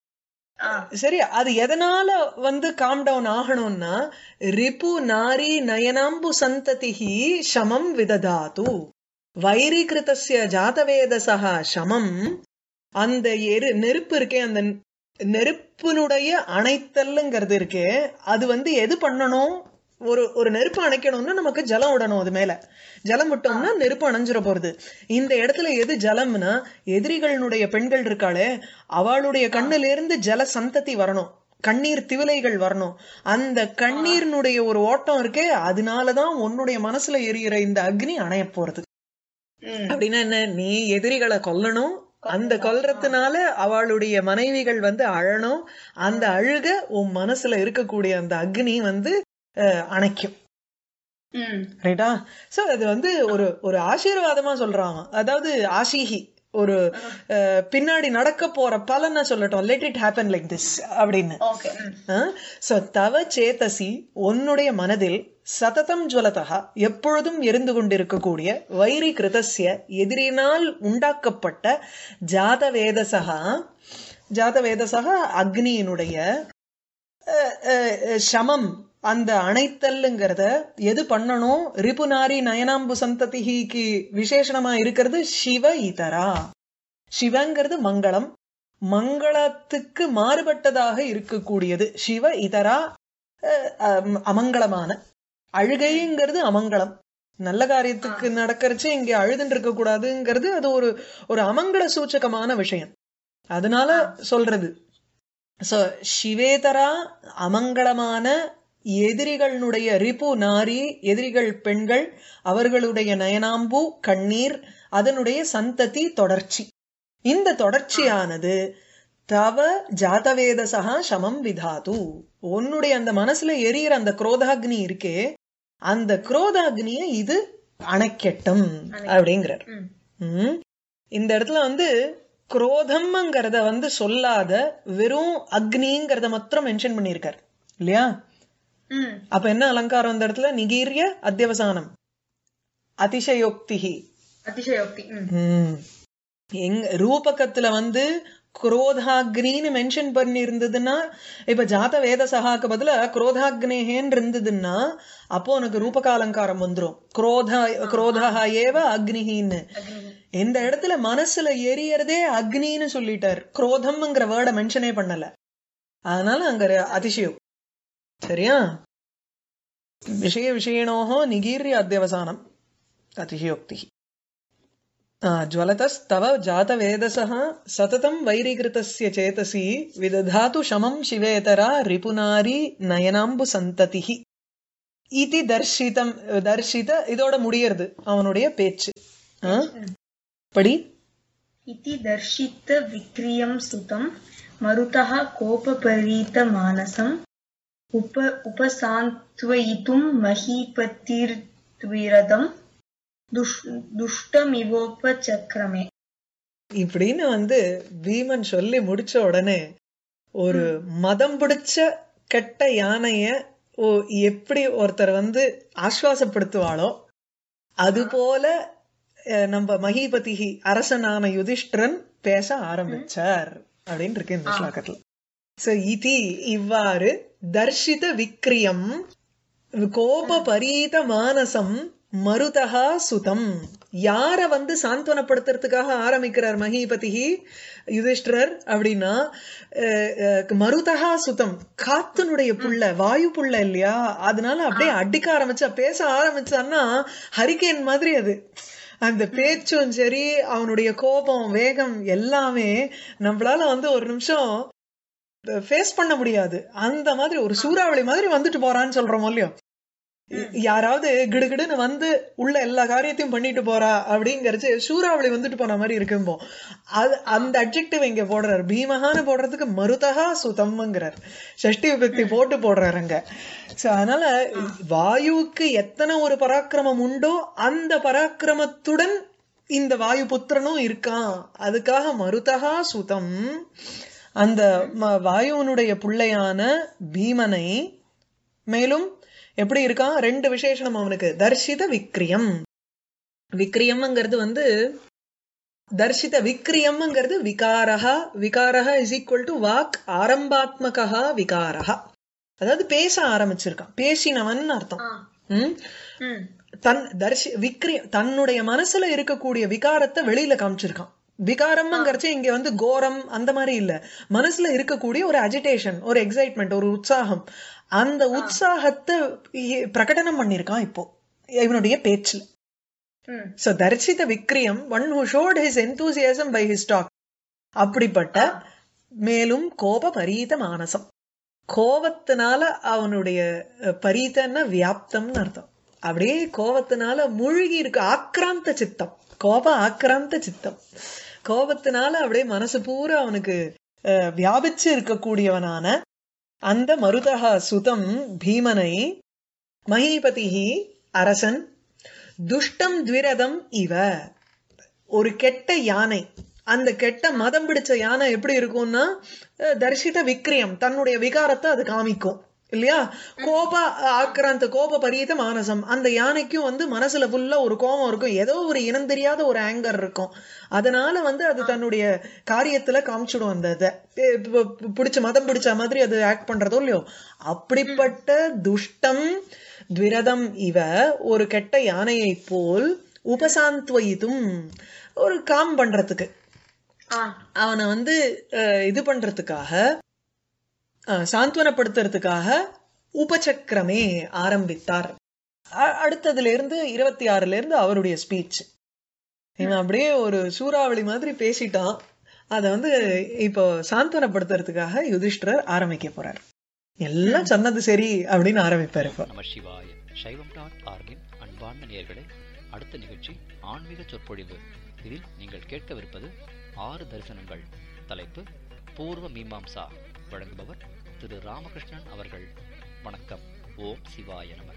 சரி அது எதனால வந்து காம் டவுன் ஆகணும்னா ரிபு நாரி நயனாம்பு சந்ததிஹி சமம் விததாது வைரிகிருதஸ்ய ஜாதவேதசா சமம் அந்த எரு நெருப்பு இருக்கே அந்த நெருப்பினுடைய அணைத்தல்ங்கிறது இருக்கே அது வந்து எது பண்ணணும் ஒரு ஒரு நெருப்பு அணைக்கணும்னா நமக்கு ஜலம் விடணும் அது மேல ஜலம் விட்டோம்னா நெருப்பு அணைஞ்சிட போறது இந்த இடத்துல எது ஜலம்னா எதிரிகளினுடைய பெண்கள் இருக்காளே அவளுடைய கண்ணுல இருந்து ஜல சந்ததி வரணும் கண்ணீர் திவிலைகள் வரணும் அந்த கண்ணீரினுடைய ஒரு ஓட்டம் இருக்கே அதனாலதான் உன்னுடைய மனசுல எரியிற இந்த அக்னி அணைய போறது அப்படின்னா என்ன நீ எதிரிகளை கொல்லணும் அந்த கொல்றதுனால அவளுடைய மனைவிகள் வந்து அழணும் அந்த அழுக உன் மனசுல இருக்கக்கூடிய அந்த அக்னி வந்து அஹ், அணைக்கும் ம் ரைட்டா சோ அது வந்து ஒரு ஒரு ஆசீர்வாதமா சொல்றாங்க அதாவது ஆஷிஹி ஒரு அஹ், பின்னாடி நடக்க போற பலனை சொல்லட்டும் let it happen like this அப்படின்னு ஓகே ம் சோ தவ சேதசி உன்னுடைய மனதில் சததம் ஜுவலதா எப்பொழுதும் எரிந்து கொண்டிருக்கக்கூடிய வைரி கிருதஸ்ய எதிரினால் உண்டாக்கப்பட்ட ஜாதவேதசகா ஜாதவேதசகா அக்னியினுடைய அஹ், அஹ், அஹ், சமம் அந்த அணைத்தல்லுங்கிறத எது பண்ணணும் ரிபுநாரி நயனாம்பு சந்ததிக்கு விசேஷணமா இருக்கிறது சிவ இதரா சிவங்கிறது மங்களம் மங்களத்துக்கு மாறுபட்டதாக இருக்கக்கூடியது சிவ இதரா அஹ், அம், அமங்கலமான அழுகைங்கிறது அமங்கலம் நல்ல காரியத்துக்கு நடக்கறச்சு இங்க அழுதுன்னு இருக்க கூடாதுங்கிறது அது ஒரு ஒரு அமங்கல சூச்சகமான விஷயம் அதனால சொல்றது சோ சிவேதரா அமங்கலமான எதிரிகளுடைய ரிபு நாரி எதிரிகள் பெண்கள் அவர்களுடைய நயனாம்பு கண்ணீர் அதனுடைய சந்ததி தொடர்ச்சி இந்த தொடர்ச்சியானது தவ ஜாதவேதசகா சமம் விதாது உன்னுடைய அந்த மனசுல எரியிற அந்த குரோதாக்னி இருக்கே அந்த குரோதாக்னிய இது அணைக்கட்டும் அப்படிங்கிறார் ம். ம். இந்த இடத்துல வந்து குரோதம்ங்கிறத வந்து சொல்லாத வெறும் அக்னிங்கிறத மாத்திரம் மென்ஷன் பண்ணியிருக்கார் இல்லையா ம் அப்ப என்ன அலங்காரம் அந்த இடத்துல நிகீரிய அத்தியவசானம் அதிசயோக்திஹி அதிசயோக்தி ம் ம். எங்க ரூபகத்துல வந்து குரோதாக்னின்னு மென்ஷன் பண்ணி இருந்ததுன்னா இப்ப ஜாத வேத சகாக்கு பதிலா குரோதாக்னேகேன்னு இருந்ததுன்னா அப்போ உனக்கு ரூபக அலங்காரம் வந்துரும் குரோத குரோதா ஏவ அக்னிஹின்னு இந்த இடத்துல மனசுல எரியறதே அக்னின்னு சொல்லிட்டார் குரோதம்ங்கிற வேர்டை மென்ஷனே பண்ணல அதனால அங்க ஒரு அதிசயம் சரியா விஷய விஷயணோஹோ நிகீர்ய அத்தியவசானம் அதிசயோக்தி ज्वलतस्तव जातवेदसः सततं वैरीकृतस्य चेतसि विदधातु शमं शिवेतरा रिपुनारी नयनाम्बुसन्ततिः இதி தர்ஷிதம் தர்ஷித இதோட முடியறது அவனுடைய பேச்சு ஆ? படி इति दर्शित विक्रियं सुतं मरुतः कोपपरीतमानसम् उप उपसान्त्वयितुं महीपतिर्द्विरदं दुष् दुष्टमिवोपचक्रमे இப்படின்னு வந்து பீமன் சொல்லி முடிச்ச உடனே ஒரு மதம் பிடிச்ச கெட்ட யானைய ஓ எப்படி ஒருத்தர் வந்து ஆஸ்வாசப்படுத்துவாளோ அது போல அஹ், நம்ம மகிபதி அரசனான யுதிஷ்டிரன் பேச ஆரம்பிச்சார் அப்படின்னு இருக்கு இந்த ஸ்லோகத்துல சோ இதி இவ்வாறு தர்ஷித விக்ரியம் கோப பரீத மானசம் மருதகா சுதம் யார வந்து சாந்தவனப்படுத்துறதுக்காக ஆரம்பிக்கிறார் மகிபதி யுதிஷ்டிரர் அப்படின்னா அஹ், அஹ், மருதகா சுதம் காத்துனுடைய புள்ள வாயு புள்ள இல்லையா அதனால அப்படியே அடிக்க ஆரம்பிச்சா பேச ஆரம்பிச்சான்னா ஹரிகேன் மாதிரி அது அந்த பேச்சும் சரி அவனுடைய கோபம் வேகம் எல்லாமே நம்மளால வந்து ஒரு நிமிஷம் ஃபேஸ் பண்ண முடியாது அந்த மாதிரி ஒரு சூறாவளி மாதிரி வந்துட்டு போறான்னு சொல்றோம் இல்லையோ யாராவது கிடுகிடுன்னு வந்து உள்ள எல்லா காரியத்தையும் பண்ணிட்டு போறா அப்படிங்கறது சூறாவளி வந்துட்டு போன மாதிரி இருக்கும்போ அது அந்த அப்ஜெக்டிவ் இங்க போடுறாரு பீமகான்னு போடுறதுக்கு மருதகா சுதம்ங்கிறார் ஷஷ்டி விபக்தி போட்டு போடுறாரு அங்க சோ அதனால வாயுவுக்கு எத்தனை ஒரு பராக்கிரமம் உண்டோ அந்த பராக்கிரமத்துடன் இந்த வாயு புத்திரனும் இருக்கான் அதுக்காக மருதகா சுதம் அந்த ம- வாயுவனுடைய பிள்ளையான பீமனை மேலும் எப்படி இருக்கான் ரெண்டு விசேஷணம் அவனுக்கு தர்ஷித விக்ரியம் விக்ரியம்ங்கிறது வந்து தர்ஷித விக்ரியம்ங்கிறது விகாரஹா விகாரஹா இஸ் ஈக்குவல் டு வாக் ஆரம்பாத்மகா விகாரஹா அதாவது பேச ஆரம்பிச்சிருக்கான் பேசினவன் அர்த்தம் ஆ. ம்? ம் தன் தர்ஷி விக்ரிய தன்னுடைய மனசுல இருக்கக்கூடிய விகாரத்தை வெளியில காமிச்சிருக்கான் விகாரம்ங்கிறச்சு இங்க வந்து கோரம் அந்த மாதிரி இல்ல மனசுல இருக்கக்கூடிய ஒரு அஜிடேஷன் ஒரு எக்ஸைட்மெண்ட் ஒரு உற்சாகம் அந்த உற்சாகத்தை இ- பிரகடனம் பண்ணிருக்கான் இப்போ இவனுடைய பேச்சுல ம் சோ தர்ஷித விக்ரியம் one who showed his enthusiasm by his talk அப்படிப்பட்ட மேலும் கோப பரீத மானசம் கோபத்தினால அவனுடைய அஹ், பரீதன்னா வியாப்தம்னு அர்த்தம் அப்படியே கோபத்தினால மூழ்கி இருக்கு ஆக்ராந்த சித்தம் கோப ஆக்ராந்த சித்தம் கோபத்தினால அப்படியே மனசு பூரா அவனுக்கு அஹ், வியாபிச்சு இருக்கக்கூடியவனான அந்த மருதகா சுதம் பீமனை மகிபதிஹி அரசன் துஷ்டம் த்விரதம் இவ ஒரு கெட்ட யானை அந்த கெட்ட மதம் பிடிச்ச யானை எப்படி இருக்கும்னா அஹ், தர்ஷித விக்ரியம் தன்னுடைய விகாரத்தை அது காமிக்கும் இல்லையா கோப ஆக்ராந்த கோப பரீத மானசம் அந்த யானைக்கும் வந்து மனசுல ஃபுல்லா ஒரு கோபம் இருக்கும் ஏதோ ஒரு இனம் தெரியாத ஒரு ஆங்கர் இருக்கும் அதனால வந்து அது தன்னுடைய காரியத்துல காமிச்சிடும் அந்த இதை எ, ப- ப- பிடிச்ச மதம் பிடிச்ச மாதிரி அது ஆக்ட் பண்றதோ இல்லையோ அப்படிப்பட்ட துஷ்டம் துவிரதம் இவ ஒரு கெட்ட யானையை போல் உபசாந்த்வயிதும் ஒரு காம் பண்றதுக்கு ஆ அவனை வந்து அஹ், இது பண்றதுக்காக அஹ், சாந்த்வனப்படுத்துறதுக்காக உபசக்கரமே ஆரம்பித்தார் அ- அடுத்ததுல இருந்து இருபத்தி ஆறுல இருந்து அவருடைய ஸ்பீச் இவன் அப்படியே ஒரு சூறாவளி மாதிரி பேசிட்டான் அத வந்து இப்போ சாந்த்வனப்படுத்துறதுக்காக யுதிஷ்டர் ஆரம்பிக்க போறார் எல்லாம் சொன்னது சரி அப்படின்னு ஆரம்பிப்பாரு இப்போ நம சிவாய சைவம் டாட் ஆர்கின் அன்பார்ந்த நேயர்களே அடுத்த நிகழ்ச்சி ஆன்மீக சொற்பொழிவு இதில் நீங்கள் கேட்கவிருப்பது ஆறு தரிசனங்கள் தலைப்பு பூர்வ மீமாம்சா வழங்குபவர் திரு ராமகிருஷ்ணன் அவர்கள் வணக்கம் ஓம் சிவாய நம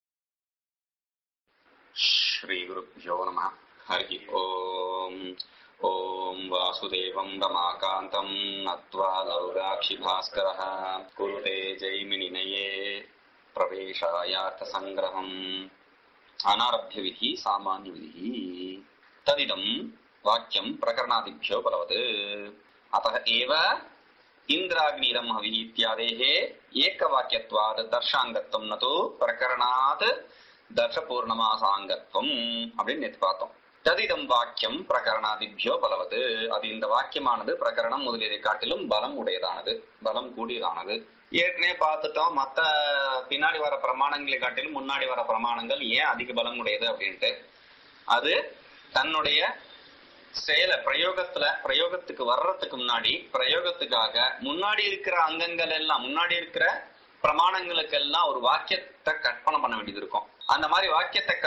श्रीगुरुभ्यो नमः हरि ओम् ॐ वासुदेवं रमाकान्तम् नत्वा लौगाक्षिभास्करः कुरुते जैमिनिनये प्रवेशायार्थसङ्ग्रहम् अनारभ्यविधिः सामान्यविधिः तदिदं वाक्यं प्रकरणादिभ्यो बलवत् अतः एव इन्द्राग्निरं हविः इत्यादेः एकवाक्यत्वात् दर्शाङ्गत्वं न तु प्रकरणात् தர்ஷபூர்ணமாசாங்கத்வம் அப்படின்னு நேற்று பார்த்தோம் ததிதம் வாக்கியம் பிரகரணாதிபியோ பலவது அது இந்த வாக்கியமானது பிரகரணம் முதலியதை காட்டிலும் பலம் உடையதானது பலம் கூடியதானது ஏற்கனவே பார்த்துட்டோம் மத்த பின்னாடி வர பிரமாணங்களை காட்டிலும் முன்னாடி வர பிரமாணங்கள் ஏன் அதிக பலம் உடையது அப்படின்ட்டு அது தன்னுடைய செயல பிரயோகத்துல பிரயோகத்துக்கு வர்றதுக்கு முன்னாடி பிரயோகத்துக்காக முன்னாடி இருக்கிற அங்கங்கள் எல்லாம் முன்னாடி இருக்கிற பிரமாணங்களுக்கெல்லாம் ஒரு வாக்கியத்தை கற்பனை பண்ண வேண்டியது இருக்கும் அந்த மாதிரி வாக்கியத்தை